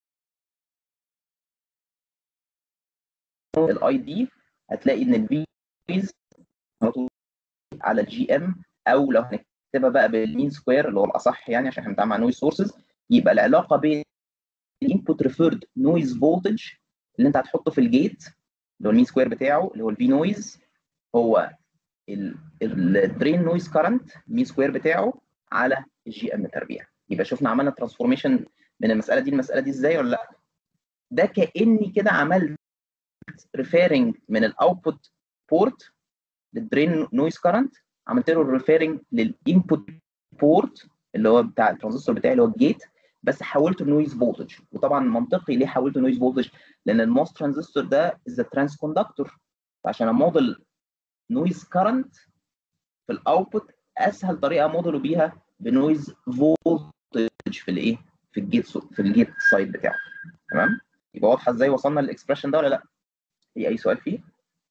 الاي دي هتلاقي ان الفي على طول على الجي ام او لو هنكتبها بقى بالمين سكوير اللي هو الاصح يعني عشان احنا بنتعامل مع نويز سورسز يبقى العلاقه بين الانبوت ريفيرد نويز فولتج اللي انت هتحطه في الجيت اللي هو المين سكوير بتاعه اللي هو الفي نويز هو الدرين نويز كرنت المين سكوير بتاعه على الجي ام تربيع يبقى شفنا عملنا ترانسفورميشن من المساله دي للمساله دي ازاي ولا لا ده كاني كده عملت ريفيرنج من الاوتبوت بورت للدرين نويز كرنت عملت له ريفيرنج للانبوت بورت اللي هو بتاع الترانزستور بتاعي اللي هو الجيت بس حولته لنويز فولتج وطبعا منطقي ليه حولته نويز فولتج لان الموس ترانزستور ده از ترانس كوندكتور فعشان اموديل نويز كرنت في الاوتبوت اسهل طريقه موديله بيها بنويز فولتج في الايه في الجيت في الجيت سايد بتاعه تمام يبقى واضحه ازاي وصلنا للاكسبريشن ده ولا لا في اي سؤال فيه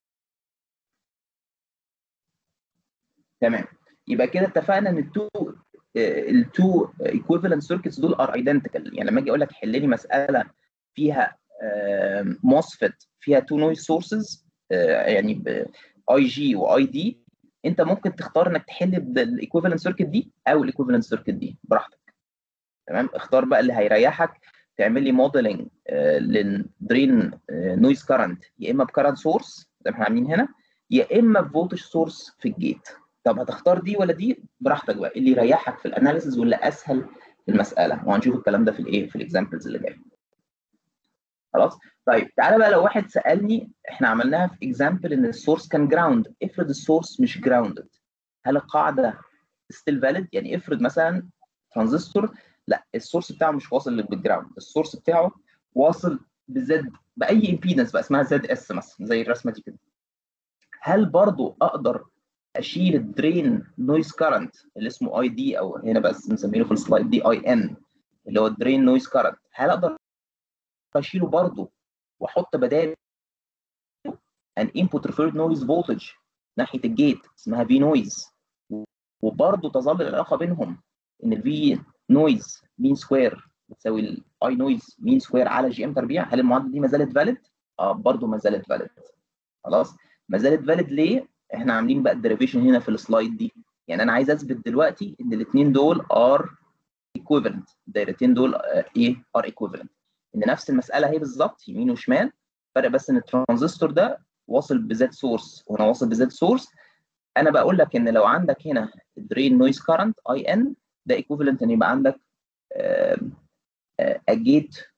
تمام يبقى كده اتفقنا ان التو التو ايكويفالنت سيركتس دول ار ايدنتيكال يعني لما اجي اقول لك حل لي مساله فيها موسفيت فيها تو نويز سورسز يعني اي جي واي دي انت ممكن تختار انك تحل بالايكويفالنت سيركت دي او الايكويفالنت سيركت دي براحتك تمام اختار بقى اللي هيريحك تعمل لي موديلنج للدرين نويز كارنت يا اما بكارنت سورس زي ما احنا عاملين هنا يا اما بفولتج سورس في الجيت طب هتختار دي ولا دي براحتك بقى اللي يريحك في الاناليسيز واللي اسهل في المساله وهنشوف الكلام ده في الايه في الاكزامبلز اللي جايه خلاص طيب تعالى بقى لو واحد سالني احنا عملناها في اكزامبل ان السورس كان جراوند افرض السورس مش جراوندد هل القاعده ستيل فاليد يعني افرض مثلا ترانزستور لا السورس بتاعه مش واصل بالجراوند السورس بتاعه واصل بزد باي امبيدنس بقى اسمها زد اس مثلا زي الرسمه دي كده هل برضو اقدر اشيل الدرين نويز كارنت اللي اسمه اي دي او هنا بس مسمينه في السلايد دي اي ان اللي هو الدرين نويز كارنت هل اقدر اشيله برضه واحط بداله ان انبوت ريفيرد نويز فولتج ناحيه الجيت اسمها في نويز وبرضه تظل العلاقه بينهم ان الفي نويز مين سكوير بتساوي الاي نويز مين سكوير على جي ام تربيع هل المعادله دي ما زالت فاليد؟ اه برضه ما زالت فاليد خلاص ما زالت فاليد ليه؟ احنا عاملين بقى الديريفيشن هنا في السلايد دي يعني انا عايز اثبت دلوقتي ان الاثنين دول ار ايكويفالنت الدايرتين دول ايه ار ايكويفالنت ان نفس المساله هي بالظبط يمين وشمال فرق بس ان الترانزستور ده واصل بزد سورس وهنا واصل بزد سورس انا بقول لك ان لو عندك هنا درين نويز كارنت اي ان ده ايكويفالنت ان يبقى عندك اجيت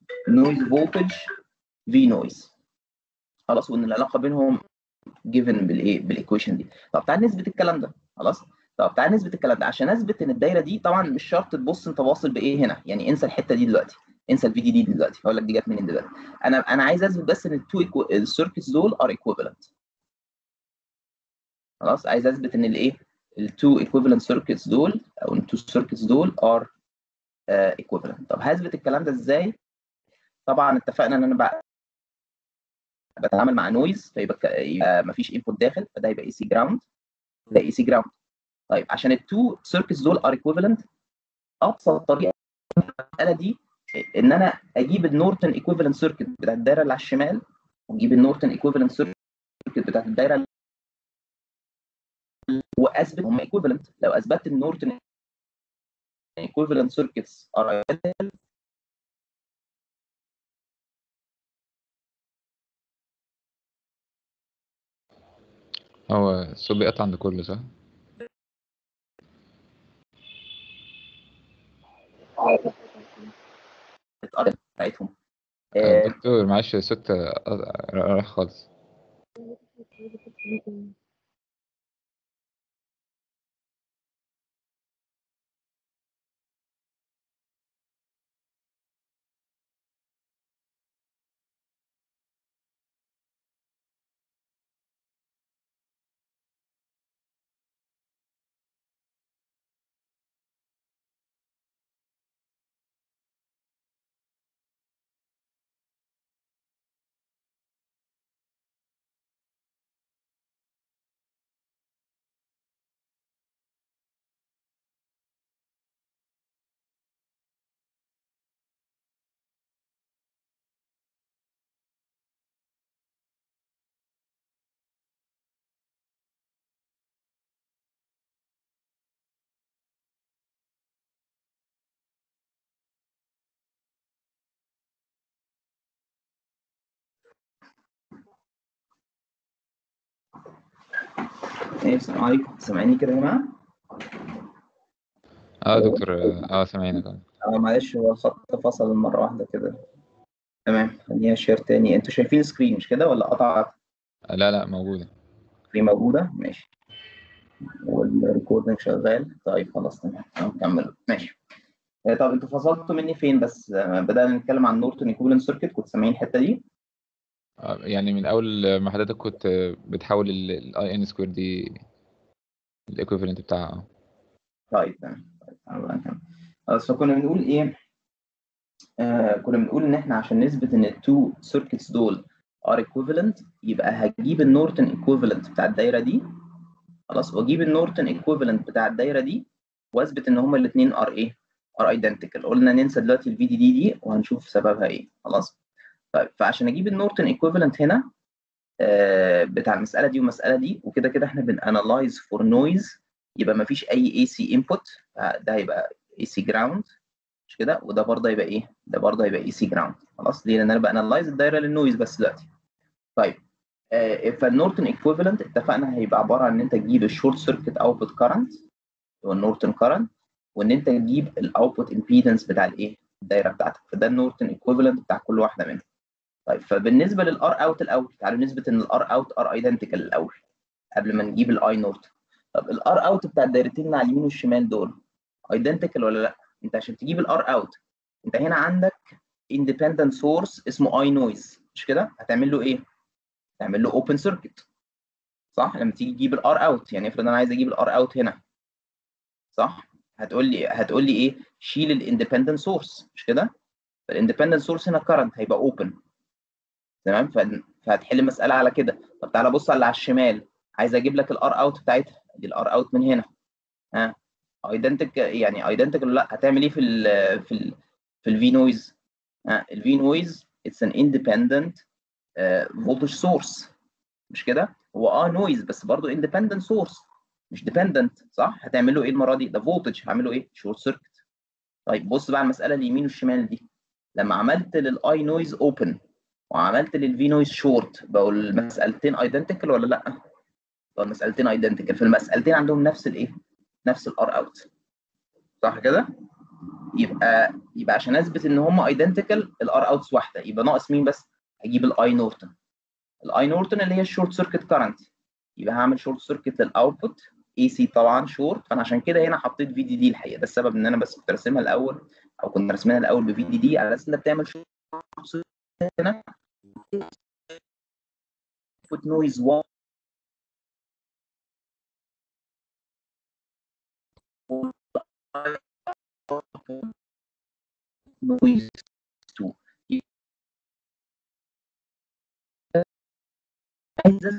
نويز فولتج في نويز خلاص وان العلاقه بينهم جيفن بالايه بالايكويشن دي طب تعال نثبت الكلام ده خلاص طب تعال نثبت الكلام ده عشان اثبت ان الدايره دي طبعا مش شرط تبص انت واصل بايه هنا يعني انسى الحته دي دلوقتي انسى الفي دي دي دلوقتي هقول لك دي جت منين دلوقتي انا انا عايز اثبت بس ان التو السيركتس دول ار ايكويفالنت خلاص عايز اثبت ان الايه التو ايكويفالنت سيركتس دول او التو سيركتس دول ار ايكويفالنت طب هثبت الكلام ده ازاي طبعا اتفقنا ان انا بقى بتعامل مع نويز فيبقى يبقى مفيش انبوت داخل فده يبقى اي سي جراوند ده اي سي جراوند طيب عشان التو سيركتس دول ار ايكويفالنت ابسط طريقه المساله دي ان انا اجيب النورتن ايكويفالنت سيركت بتاع الدايره اللي على الشمال واجيب النورتن ايكويفالنت سيركت بتاعت الدايره واثبت هم ايكويفالنت لو اثبتت النورتن equivalent circuits are identical
هو الصوت بيقطع عند كله صح؟
بتقرب بتاعتهم
آه،
آه،
دكتور معلش الصوت آه، راح خالص
ايه السلام عليكم سامعيني كده يا جماعه؟
اه دكتور اه آه، سامعينك اه
اه معلش هو الخط فصل مرة واحدة كده تمام خليها شير تاني انتوا شايفين سكرين مش كده ولا قطع
لا لا موجودة
سكرين موجودة ماشي والريكوردنج شغال طيب خلاص تمام نكمل ماشي آه، طب انتوا فصلتوا مني فين بس آه، بدأنا نتكلم عن نورتون ايكوفالنت سيركت كنت سامعين الحتة دي
آه، يعني من أول ما حضرتك كنت بتحول الاي ان سكوير دي الايكويفالنت بتاعها
طيب تمام طيب تعالوا بقى نكمل خلاص فكنا بنقول ايه آه كنا بنقول ان احنا عشان نثبت ان التو سيركتس دول ار ايكويفالنت يبقى هجيب النورتون ايكويفالنت بتاع الدايره دي خلاص واجيب النورتون ايكويفالنت بتاع الدايره دي واثبت ان هما الاثنين ار ايه ار ايدنتيكال قلنا ننسى دلوقتي الفي دي دي دي وهنشوف سببها ايه خلاص طيب فعشان اجيب النورتون ايكويفالنت هنا آه بتاع المساله دي والمساله دي وكده كده احنا بنانلايز فور نويز يبقى ما فيش اي اي سي انبوت ده هيبقى اي سي جراوند مش كده وده برضه هيبقى ايه ده برضه هيبقى اي سي جراوند خلاص ليه لان انا بانلايز الدايره للنويز بس دلوقتي طيب آه فالنورتون ايكويفالنت اتفقنا هيبقى عباره عن ان انت تجيب الشورت سيركت اوتبوت كارنت هو النورتون كارنت وان انت تجيب الاوتبوت امبيدنس بتاع الايه الدايره بتاعتك فده النورتون ايكويفالنت بتاع كل واحده منهم طيب فبالنسبه للار اوت الاول تعالوا نثبت ان الار اوت ار ايدنتيكال الاول قبل ما نجيب الاي نورتون طب الار اوت بتاع الدايرتين اللي على اليمين والشمال دول ايدنتيكال ولا لا انت عشان تجيب الار اوت انت هنا عندك اندبندنت سورس اسمه اي نويز مش كده هتعمل له ايه تعمل له اوبن سيركت صح لما تيجي تجيب الار اوت يعني افرض انا عايز اجيب الار اوت هنا صح هتقول لي هتقول لي ايه شيل الاندبندنت سورس مش كده فالاندبندنت سورس هنا كرنت هيبقى اوبن تمام فهتحل المساله على كده طب تعالى بص على اللي على الشمال عايز اجيب لك الار اوت بتاعتها دي الار اوت من هنا ها ايدنتيك يعني ايدنتيكال ولا لا هتعمل ايه في ال في ال في الفي نويز ها الفي نويز اتس ان اندبندنت فولتج سورس مش كده هو اه نويز بس برضه اندبندنت سورس مش ديبندنت صح هتعمل له ايه المره دي ده فولتج هعمل له ايه شورت سيركت طيب بص بقى على المساله اليمين والشمال دي لما عملت للاي نويز اوبن وعملت للفي نويز شورت بقوا المسالتين ايدنتيكال ولا لا بقوا المسالتين ايدنتيكال فالمسالتين عندهم نفس الايه نفس الار اوت صح كده يبقى يبقى عشان اثبت ان هم ايدنتيكال الار اوتس واحده يبقى ناقص مين بس اجيب الاي نورتون الاي نورتون اللي هي الشورت سيركت كارنت يبقى هعمل شورت سيركت للاوتبوت اي سي طبعا شورت فانا عشان كده هنا حطيت في دي دي الحقيقه ده السبب ان انا بس كنت راسمها الاول او كنا راسمينها الاول بفي دي دي على اساس انها بتعمل شورت هنا put noise 1 noise 2 عايز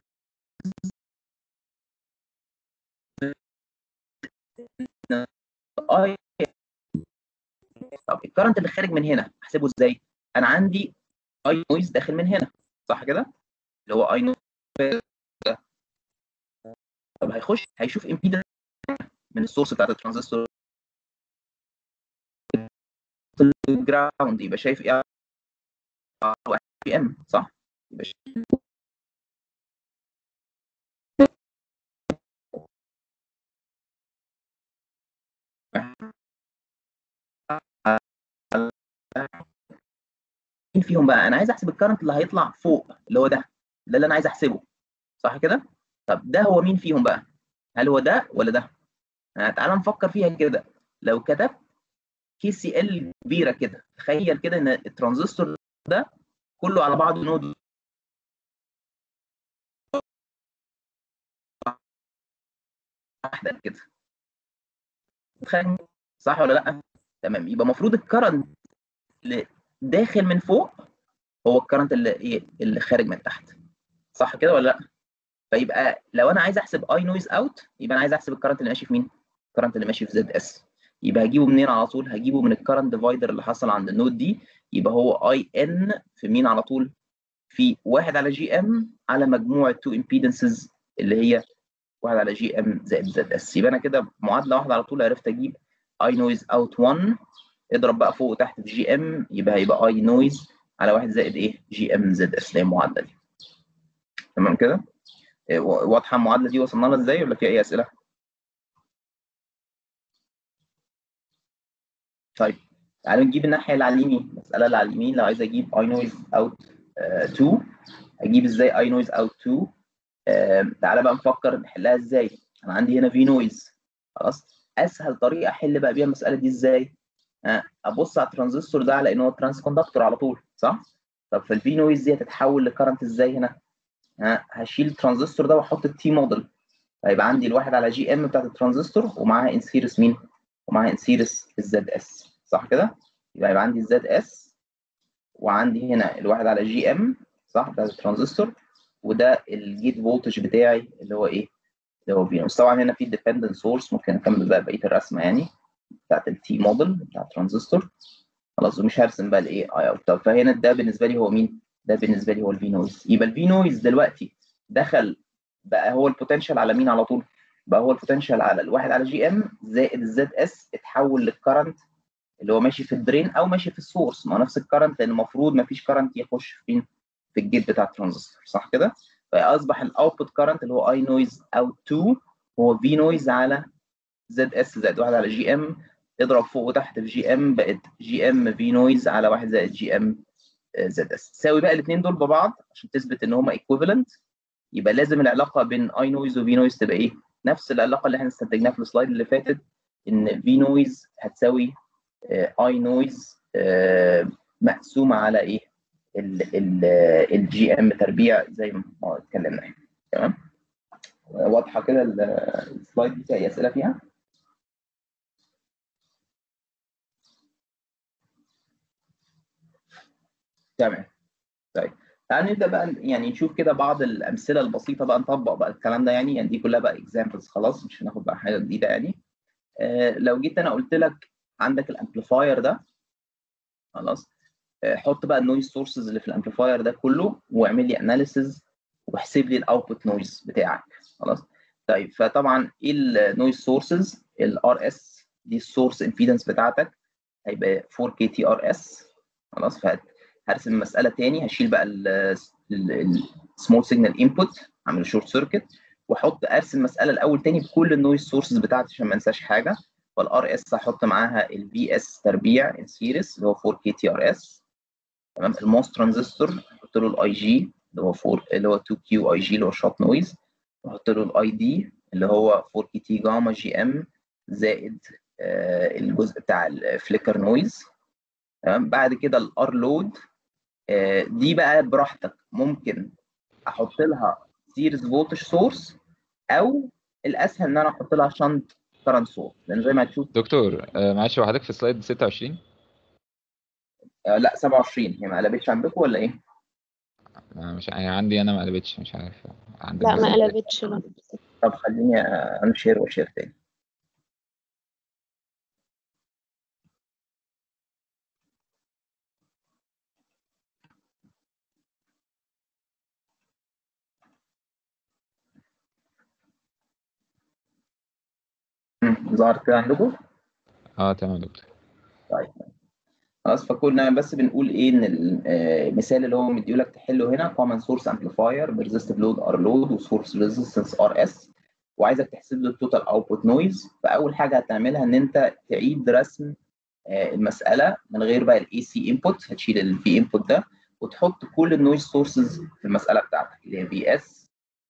اي طب الكرنت اللي خارج من هنا احسبه ازاي؟ انا عندي اي نويز داخل من هنا صح كده؟ اللي هو اي نويز ده طب هيخش هيشوف امبيدنس من السورس بتاعت الترانزستور الجراوند يبقى شايف ايه بي ام صح؟ يبقى شايف مين فيهم بقى انا عايز احسب الكرنت اللي هيطلع فوق اللي هو ده ده اللي انا عايز احسبه صح كده طب ده هو مين فيهم بقى هل هو ده ولا ده آه تعال نفكر فيها كده لو كتبت كي سي ال كبيره كده تخيل كده ان الترانزستور ده كله على بعضه نود واحده كده صح ولا لا تمام يبقى المفروض الكرنت اللي داخل من فوق هو الكرنت اللي ايه اللي خارج من تحت صح كده ولا لا فيبقى لو انا عايز احسب اي نويز اوت يبقى انا عايز احسب الكرنت اللي ماشي في مين الكرنت اللي ماشي في زد اس يبقى هجيبه منين على طول هجيبه من الكرنت ديفايدر اللي حصل عند النود دي يبقى هو اي ان في مين على طول في واحد على جي ام على مجموع التو امبيدنسز اللي هي واحد على جي ام زائد زد اس يبقى انا كده معادله واحده على طول عرفت اجيب اي نويز اوت 1 اضرب بقى فوق وتحت في جي ام يبقى هيبقى اي نويز على واحد زائد ايه جي ام زد اس اللي هي المعادله دي تمام كده واضحه المعادله دي وصلنا لها ازاي ولا في اي اسئله طيب تعالوا نجيب الناحيه اللي على اليمين المساله اللي على اليمين لو عايز اجيب اي نويز اوت 2 اجيب ازاي اي نويز اوت 2 uh, تعالى بقى نفكر نحلها ازاي انا عندي هنا في نويز خلاص اسهل طريقه احل بقى بيها المساله دي ازاي ابص على الترانزستور ده على ان هو ترانس كوندكتور على طول صح طب في الفي نويز دي هتتحول لكرنت ازاي هنا ها هشيل الترانزستور ده واحط التي موديل فيبقى عندي الواحد على جي ام بتاعت الترانزستور ومعاها ان سيريس مين ومعاها ان سيريس الزد اس صح كده يبقى يبقى عندي الزد اس وعندي هنا الواحد على جي ام صح بتاعت الترانزستور وده الجيت فولتج بتاعي اللي هو ايه اللي هو فينوس طبعا هنا في ديبندنت سورس ممكن اكمل بقى بقيه الرسمه يعني بتاعت التي موديل بتاع الترانزستور خلاص ومش هرسم بقى الايه اي اوت طب فهنا ده بالنسبه لي هو مين؟ ده بالنسبه لي هو الفي نويز يبقى الفي نويز دلوقتي دخل بقى هو البوتنشال على مين على طول؟ بقى هو البوتنشال على الواحد على جي ام زائد الزد اس اتحول للكرنت اللي هو ماشي في الدرين او ماشي في السورس ما هو نفس الكرنت لان المفروض ما فيش كرنت يخش فين؟ في الجيت بتاع الترانزستور صح كده؟ فاصبح الاوتبوت كرنت اللي هو اي نويز اوت 2 هو في نويز على زد اس زائد واحد على جي ام اضرب فوق وتحت في جي ام بقت جي ام في نويز على واحد زائد جي ام زد اس تساوي بقى الاثنين دول ببعض عشان تثبت ان هما ايكويفالنت يبقى لازم العلاقه بين اي نويز وفي نويز تبقى ايه؟ نفس العلاقه اللي احنا استنتجناها في السلايد اللي فاتت ان في نويز هتساوي اي نويز مقسومه على ايه؟ الجي ام تربيع زي ما اتكلمنا تمام؟ واضحه كده السلايد دي اي اسئله فيها؟ تمام طيب تعال نبدا بقى يعني نشوف كده بعض الامثله البسيطه بقى نطبق بقى الكلام ده يعني يعني دي كلها بقى اكزامبلز خلاص مش هناخد بقى حاجه جديده يعني آه لو جيت انا قلت لك عندك الامبليفاير ده خلاص آه حط بقى النويز سورسز اللي في الامبليفاير ده كله واعمل لي اناليسز واحسب لي الاوتبوت نويز بتاعك خلاص طيب فطبعا ايه النويز سورسز الار اس دي السورس امبيدنس بتاعتك هيبقى 4 كي تي ار اس خلاص هرسم المساله تاني هشيل بقى السمول سيجنال انبوت اعمل شورت سيركت واحط ارسم المساله الاول تاني بكل النويز سورسز بتاعتي عشان ما انساش حاجه فالار اس هحط معاها البي اس تربيع السيريس اللي هو 4 كي تي ار اس تمام الموس ترانزستور احط له الاي جي اللي هو 4 اللي هو 2 كيو اي جي اللي هو شوت نويز واحط له الاي دي اللي هو 4 كي تي جاما جي ام زائد آه الجزء بتاع الفليكر نويز تمام بعد كده الار لود آه دي بقى براحتك ممكن احط لها سيريز فولتج سورس او الاسهل ان انا احط لها شنط كرنت سورس لان زي ما هتشوف
دكتور آه، معلش هو حضرتك في سلايد 26
آه لا 27 هي ما قلبتش عندكم ولا ايه؟
أنا مش يعني عندي انا ما قلبتش مش عارف عندك
لا
بس
ما قلبتش لا
طب خليني انشير واشير تاني مم، ظهرت كده عندكم؟
اه تمام يا دكتور
طيب خلاص فكنا بس بنقول ايه ان المثال اللي هو مديولك تحله هنا common source amplifier resistive load R load وسورس resistance RS وعايزك تحسب له التوتال اوتبوت نويز فاول حاجه هتعملها ان انت تعيد رسم آه، المساله من غير بقى الاي سي انبوت هتشيل الفي انبوت ده وتحط كل النويز سورسز في المساله بتاعتك اللي هي في اس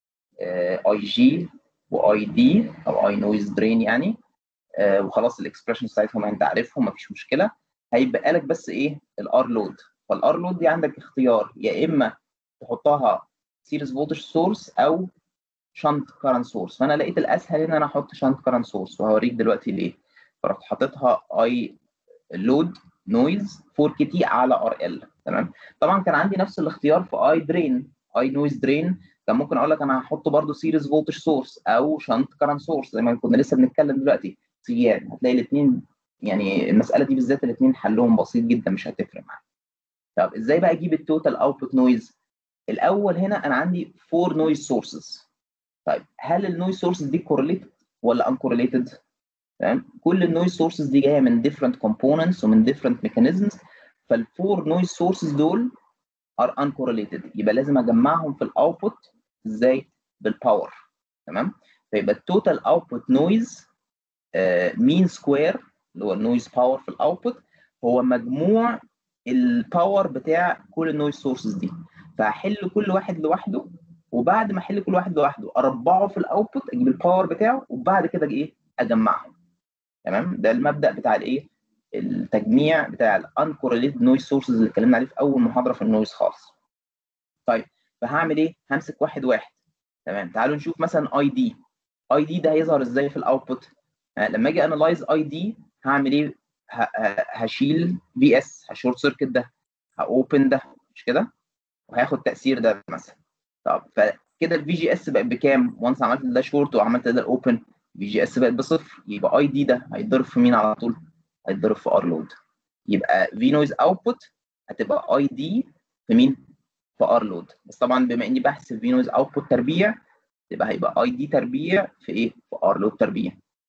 اي جي واي دي او اي نويز درين يعني آه، وخلاص الاكسبريشن بتاعتهم انت عارفهم مفيش مشكله هيبقى لك بس ايه الار لود فالار لود دي عندك اختيار يا اما تحطها سيريز فولتج سورس او شنت كارنت سورس فانا لقيت الاسهل ان انا احط شنت كارنت سورس وهوريك دلوقتي ليه فرحت حاططها اي لود نويز 4 كي تي على ار ال تمام طبعا كان عندي نفس الاختيار في اي درين اي نويز درين كان ممكن اقول لك انا هحط برضو سيريز فولتج سورس او شنت كارنت سورس زي ما كنا لسه بنتكلم دلوقتي سيان هتلاقي الاثنين يعني المساله دي بالذات الاثنين حلهم بسيط جدا مش هتفرق معاك طب ازاي بقى اجيب التوتال اوتبوت نويز الاول هنا انا عندي فور نويز سورسز طيب هل النويز سورسز دي كورليتد ولا انكورليتد تمام كل النويز سورسز دي جايه من different components ومن different mechanisms فالفور نويز سورسز دول are uncorrelated يبقى لازم اجمعهم في الاوتبوت ازاي بالباور تمام فيبقى التوتال اوتبوت نويز مين سكوير اللي هو النويز باور في الاوتبوت هو مجموع الباور بتاع كل النويز سورسز دي فهحل كل واحد لوحده وبعد ما احل كل واحد لوحده اربعه في الاوتبوت اجيب الباور بتاعه وبعد كده ايه اجمعهم تمام ده المبدا بتاع الايه التجميع بتاع الانكورليتد نويز سورسز اللي اتكلمنا عليه في اول محاضره في النويز خالص طيب فهعمل ايه همسك واحد واحد تمام تعالوا نشوف مثلا اي دي اي دي ده هيظهر ازاي في الاوتبوت لما اجي انلايز اي دي هعمل ايه هشيل في اس هشورت سيركت ده هاوبن ده مش كده وهياخد تاثير ده مثلا طب فكده الفي جي اس بقت بكام وانس عملت ده شورت وعملت ده اوبن في جي اس بقت بصفر يبقى اي دي ده هيتضرب في مين على طول هيتضرب في ار لود يبقى في نويز اوتبوت هتبقى اي دي في مين في ار لود بس طبعا بما اني بحسب في نويز اوتبوت تربيع يبقى هيبقى اي دي تربيع في ايه في ار لود تربيع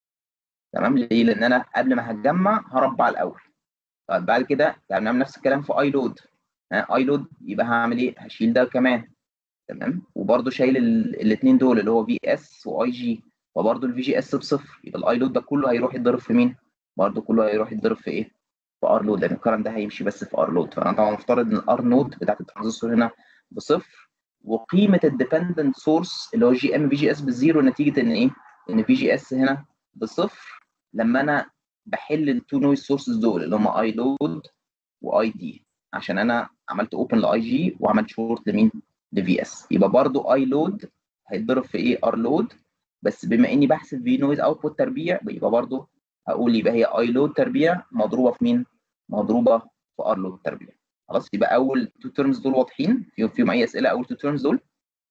تمام ليه لان انا قبل ما هتجمع هربع الاول طيب بعد كده يعني نعمل نفس الكلام في اي لود اي لود يبقى هعمل ايه هشيل ده كمان تمام وبرده شايل الاثنين دول اللي هو في اس واي جي وبرده الفي جي اس بصفر يبقى الاي لود ده كله هيروح يتضرب في مين برده كله هيروح يتضرب في ايه في ار لود لان الكرنت ده هيمشي بس في ار لود فانا طبعا مفترض ان الار نود بتاعت الترانزستور هنا بصفر وقيمه الديبندنت سورس اللي هو جي ام في جي اس بالزيرو نتيجه ان ايه ان في جي اس هنا بصفر لما انا بحل التو نويز سورسز دول اللي هم اي لود واي دي عشان انا عملت اوبن لاي جي وعملت شورت لمين لفي اس يبقى برضو اي لود هيتضرب في ايه ار لود بس بما اني بحسب في نويز اوتبوت تربيع يبقى برضو هقول يبقى هي اي لود تربيع مضروبه في مين مضروبه في ار لود تربيع خلاص يبقى اول تو تيرمز دول واضحين فيهم فيهم اي اسئله اول تو تيرمز دول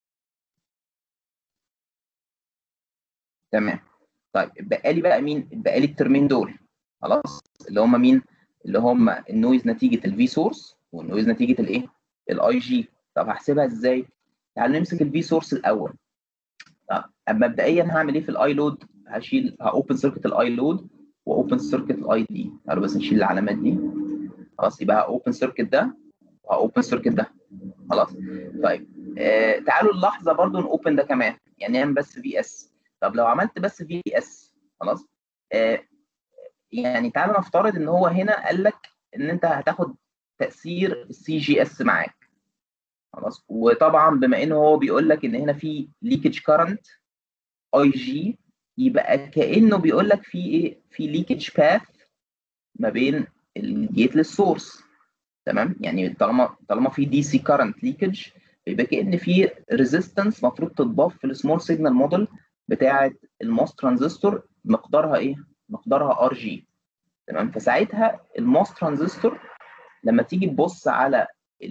تمام طيب بقى لي بقى مين بقى لي الترمين دول خلاص اللي هم مين اللي هم النويز نتيجه الفي سورس والنويز نتيجه الايه الاي جي طب هحسبها ازاي تعالوا نمسك الفي سورس الاول طب مبدئيا هعمل ايه في الاي لود هشيل هاوبن سيركت الاي لود واوبن سيركت الاي دي تعالوا بس نشيل العلامات دي خلاص يبقى هاوبن سيركت ده وهاوبن سيركت ده خلاص طيب آه تعالوا اللحظه برضو نوبن ده كمان يعني نعمل بس في اس طب لو عملت بس في اس خلاص آه يعني تعالى نفترض ان هو هنا قال لك ان انت هتاخد تاثير السي جي اس معاك خلاص وطبعا بما ان هو بيقول لك ان هنا في ليكج كارنت اي جي يبقى كانه بيقول لك في ايه في ليكج باث ما بين الجيت للسورس تمام يعني طالما طالما في دي سي كارنت ليكج يبقى كان في ريزيستنس المفروض تتضاف في السمول سيجنال موديل بتاعه الموس ترانزستور مقدارها ايه مقدارها ار جي تمام فساعتها الموس ترانزستور لما تيجي تبص على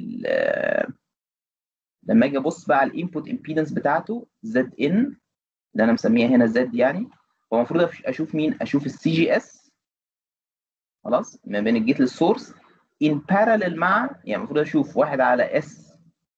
لما اجي ابص بقى على الانبوت امبيدنس بتاعته زد ان اللي انا مسميها هنا زد يعني هو المفروض اشوف مين اشوف السي جي اس خلاص ما بين الجيت للسورس ان باراليل مع يعني المفروض اشوف واحد على اس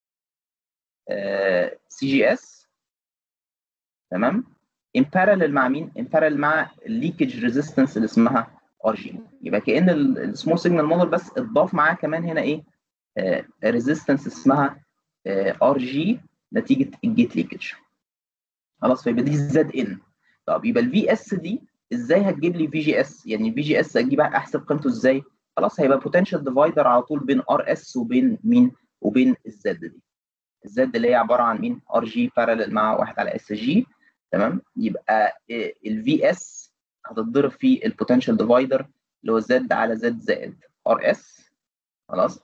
سي جي اس تمام ان باراليل مع مين ان باراليل مع الليكج ريزيستنس اللي اسمها ار جي يبقى كان السمول سيجنال موديل بس اتضاف معاه كمان هنا ايه ريزيستنس اسمها ار جي نتيجه الجيت ليكج خلاص فيبقى دي زد ان طب يبقى الفي اس دي ازاي هتجيب لي في جي اس يعني الفي جي اس اجيب احسب قيمته ازاي خلاص هيبقى بوتنشال ديفايدر على طول بين ار اس وبين مين وبين الزد دي الزد اللي هي عباره عن مين ار جي بارالل مع واحد على اس جي تمام يبقى الفي اس هتتضرب في البوتنشال ديفايدر اللي هو زد على زد زائد ار اس خلاص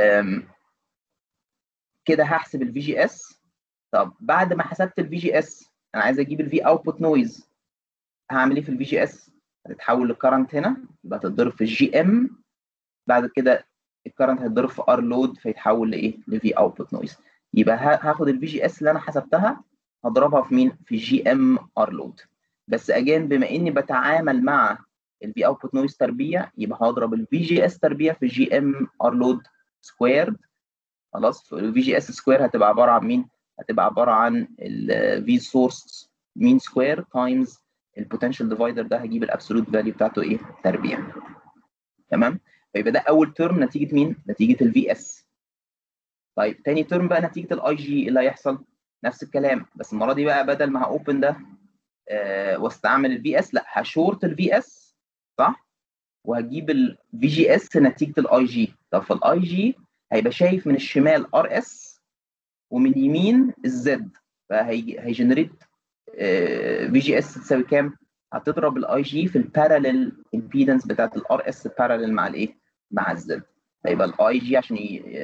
كده هحسب الفي جي اس طب بعد ما حسبت الفي جي اس انا عايز اجيب الفي اوتبوت نويز هعمل ايه في الفي جي اس هتتحول لكرنت هنا يبقى هتتضرب في الجي ام بعد كده الكرنت هيتضرب في ار لود فيتحول لايه لفي اوتبوت نويز يبقى هاخد الفي جي اس اللي انا حسبتها هضربها في مين في جي ام ار لود بس اجين بما اني بتعامل مع الفي اوتبوت نويز تربيع يبقى هضرب الفي جي اس تربيع في جي ام ار لود سكويرد خلاص الفي جي اس سكوير هتبقى عباره عن مين هتبقى عباره عن الفي سورس مين سكوير تايمز البوتنشال ديفايدر ده هجيب الابسولوت فاليو بتاعته ايه تربيع تمام فيبقى ده اول ترم نتيجه مين نتيجه الفي اس طيب تاني ترم بقى نتيجه الاي جي اللي هيحصل نفس الكلام بس المره دي بقى بدل ما هاوبن ده آه واستعمل الفي اس لا هشورت الفي اس صح وهجيب الفي جي اس نتيجه الاي جي طب في الاي جي هيبقى شايف من الشمال ار اس ومن اليمين الزد فهيجنريت في جي اس تساوي كام؟ هتضرب الاي جي في البارالل امبيدنس بتاعت الار اس بارالل مع الايه؟ مع الزد فيبقى الاي جي عشان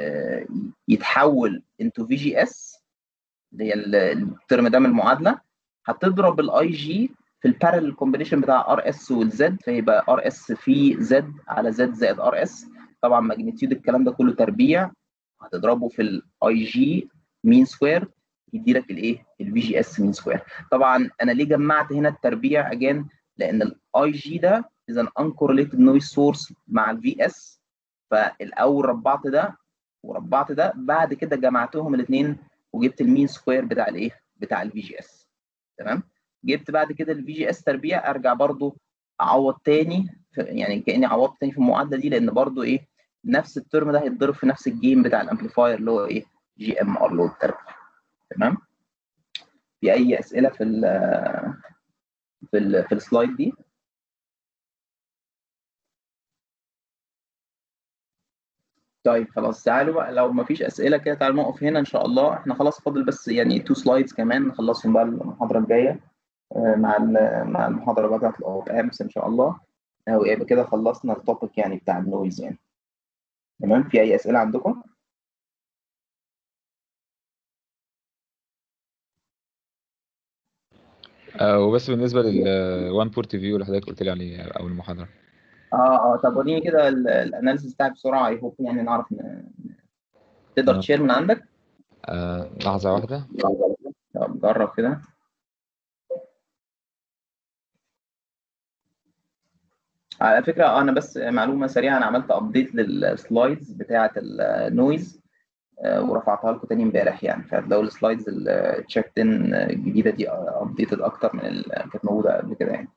يتحول انتو في جي اس اللي هي الترم ده من المعادله هتضرب الاي جي في البارالل كومبينيشن بتاع ار اس والزد فيبقى ار اس في زد على زد زائد ار اس طبعا ماجنتيود الكلام ده كله تربيع هتضربه في الاي جي مين سكوير يدي لك الايه الفي جي اس مين سكوير طبعا انا ليه جمعت هنا التربيع اجان لان الاي جي ده اذا انكورليتد نويز سورس مع الفي اس فالاول ربعت ده وربعت ده بعد كده جمعتهم الاثنين وجبت المين سكوير بتاع الايه بتاع الفي جي اس تمام جبت بعد كده الفي جي اس تربيع ارجع برضو اعوض تاني يعني كاني عوضت تاني في المعادله دي لان برضو ايه نفس الترم ده هيتضرب في نفس الجيم بتاع الامبليفاير اللي هو ايه جي ام ار لود تربيع تمام في اي اسئله في ال في ال في السلايد دي طيب خلاص تعالوا بقى لو ما فيش اسئله كده تعالوا نقف هنا ان شاء الله احنا خلاص فاضل بس يعني تو سلايدز كمان نخلصهم بقى المحاضره الجايه مع مع المحاضره بقى بتاعت الاوب امس ان شاء الله ويبقى كده خلصنا التوبيك يعني بتاع النويز يعني تمام في اي اسئله عندكم
آه وبس بالنسبه للوان بورت فيو اللي حضرتك قلت لي عليه اول المحاضره
اه اه طب وريني كده الاناليسيس بتاعك بسرعه اي هوب يعني نعرف ن... تقدر تشير من عندك
آه لحظه واحده
طب جرب كده على فكره انا بس معلومه سريعه انا عملت ابديت للسلايدز بتاعه النويز ورفعتها لكم تاني امبارح يعني فهتلاقوا السلايدز التشيكت ان الجديده دي ابديتد اكتر من اللي كانت موجوده قبل كده يعني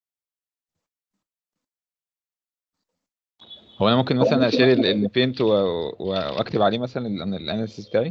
هو انا ممكن مثلا اشيل البينت واكتب عليه مثلا الاناليسيس بتاعي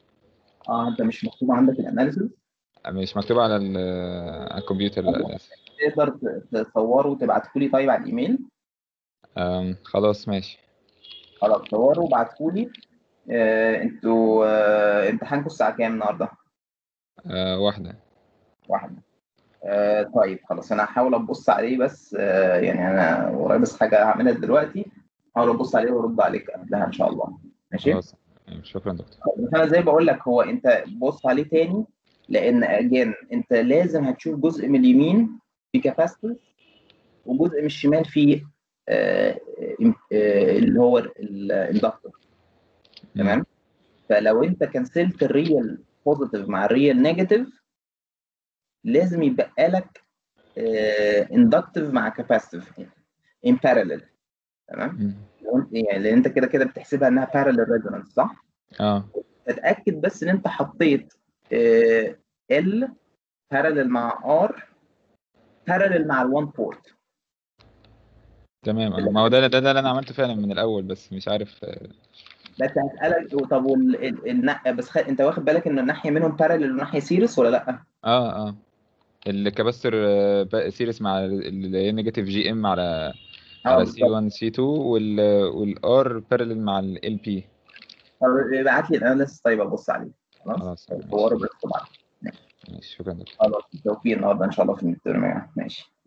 اه انت مش مكتوب عندك الاناليسيس
مش مكتوب على الكمبيوتر للاسف
تقدر ت- تصوره وتبعته لي طيب على الايميل
أم، خلاص ماشي
خلاص صوره وابعته لي آه انتوا آه امتحانكم الساعه كام النهارده؟
أه واحدة
واحدة آه طيب خلاص انا هحاول ابص عليه بس آه يعني انا ورايا بس حاجه هعملها دلوقتي هحاول ابص عليه وارد عليك قبلها ان شاء الله ماشي
خلاص شكرا دكتور
بس انا زي بقول لك هو انت بص عليه تاني لان اجين انت لازم هتشوف جزء من اليمين في كاباسيتنس وجزء من الشمال فيه آه آه اللي هو الاندكتور تمام فلو انت كنسلت الريال بوزيتيف مع الريال نيجاتيف لازم يبقى لك اندكتيف مع كاباسيتيف ان بارallel تمام
مم.
لو انت- يعني لان انت كده كده بتحسبها انها parallel resonance صح؟
اه
فتاكد بس ان انت حطيت ال parallel مع ار parallel مع ال1 بورت
تمام آه. ما هو ده ده, ده اللي انا عملته فعلا من الاول بس مش عارف آه،
بس هسالك طب وال- ال- الن- بس خ... انت واخد بالك ان الناحيه منهم parallel والناحيه سيريس ولا لا؟
اه اه الكاباستور سيريس مع ال- اللي هي نيجاتيف جي ام على
اه
على سي
بالظبط
1 سي 2 وال والار بارلل مع ال بي
طب ابعت لي الاناليسيس طيب ابص عليه خلاص
خلاص ماشي
صوره بس طبعا
ماشي شكرا دكتور
خلاص بالتوفيق النهارده ان شاء الله في الميد ترم يعني ماشي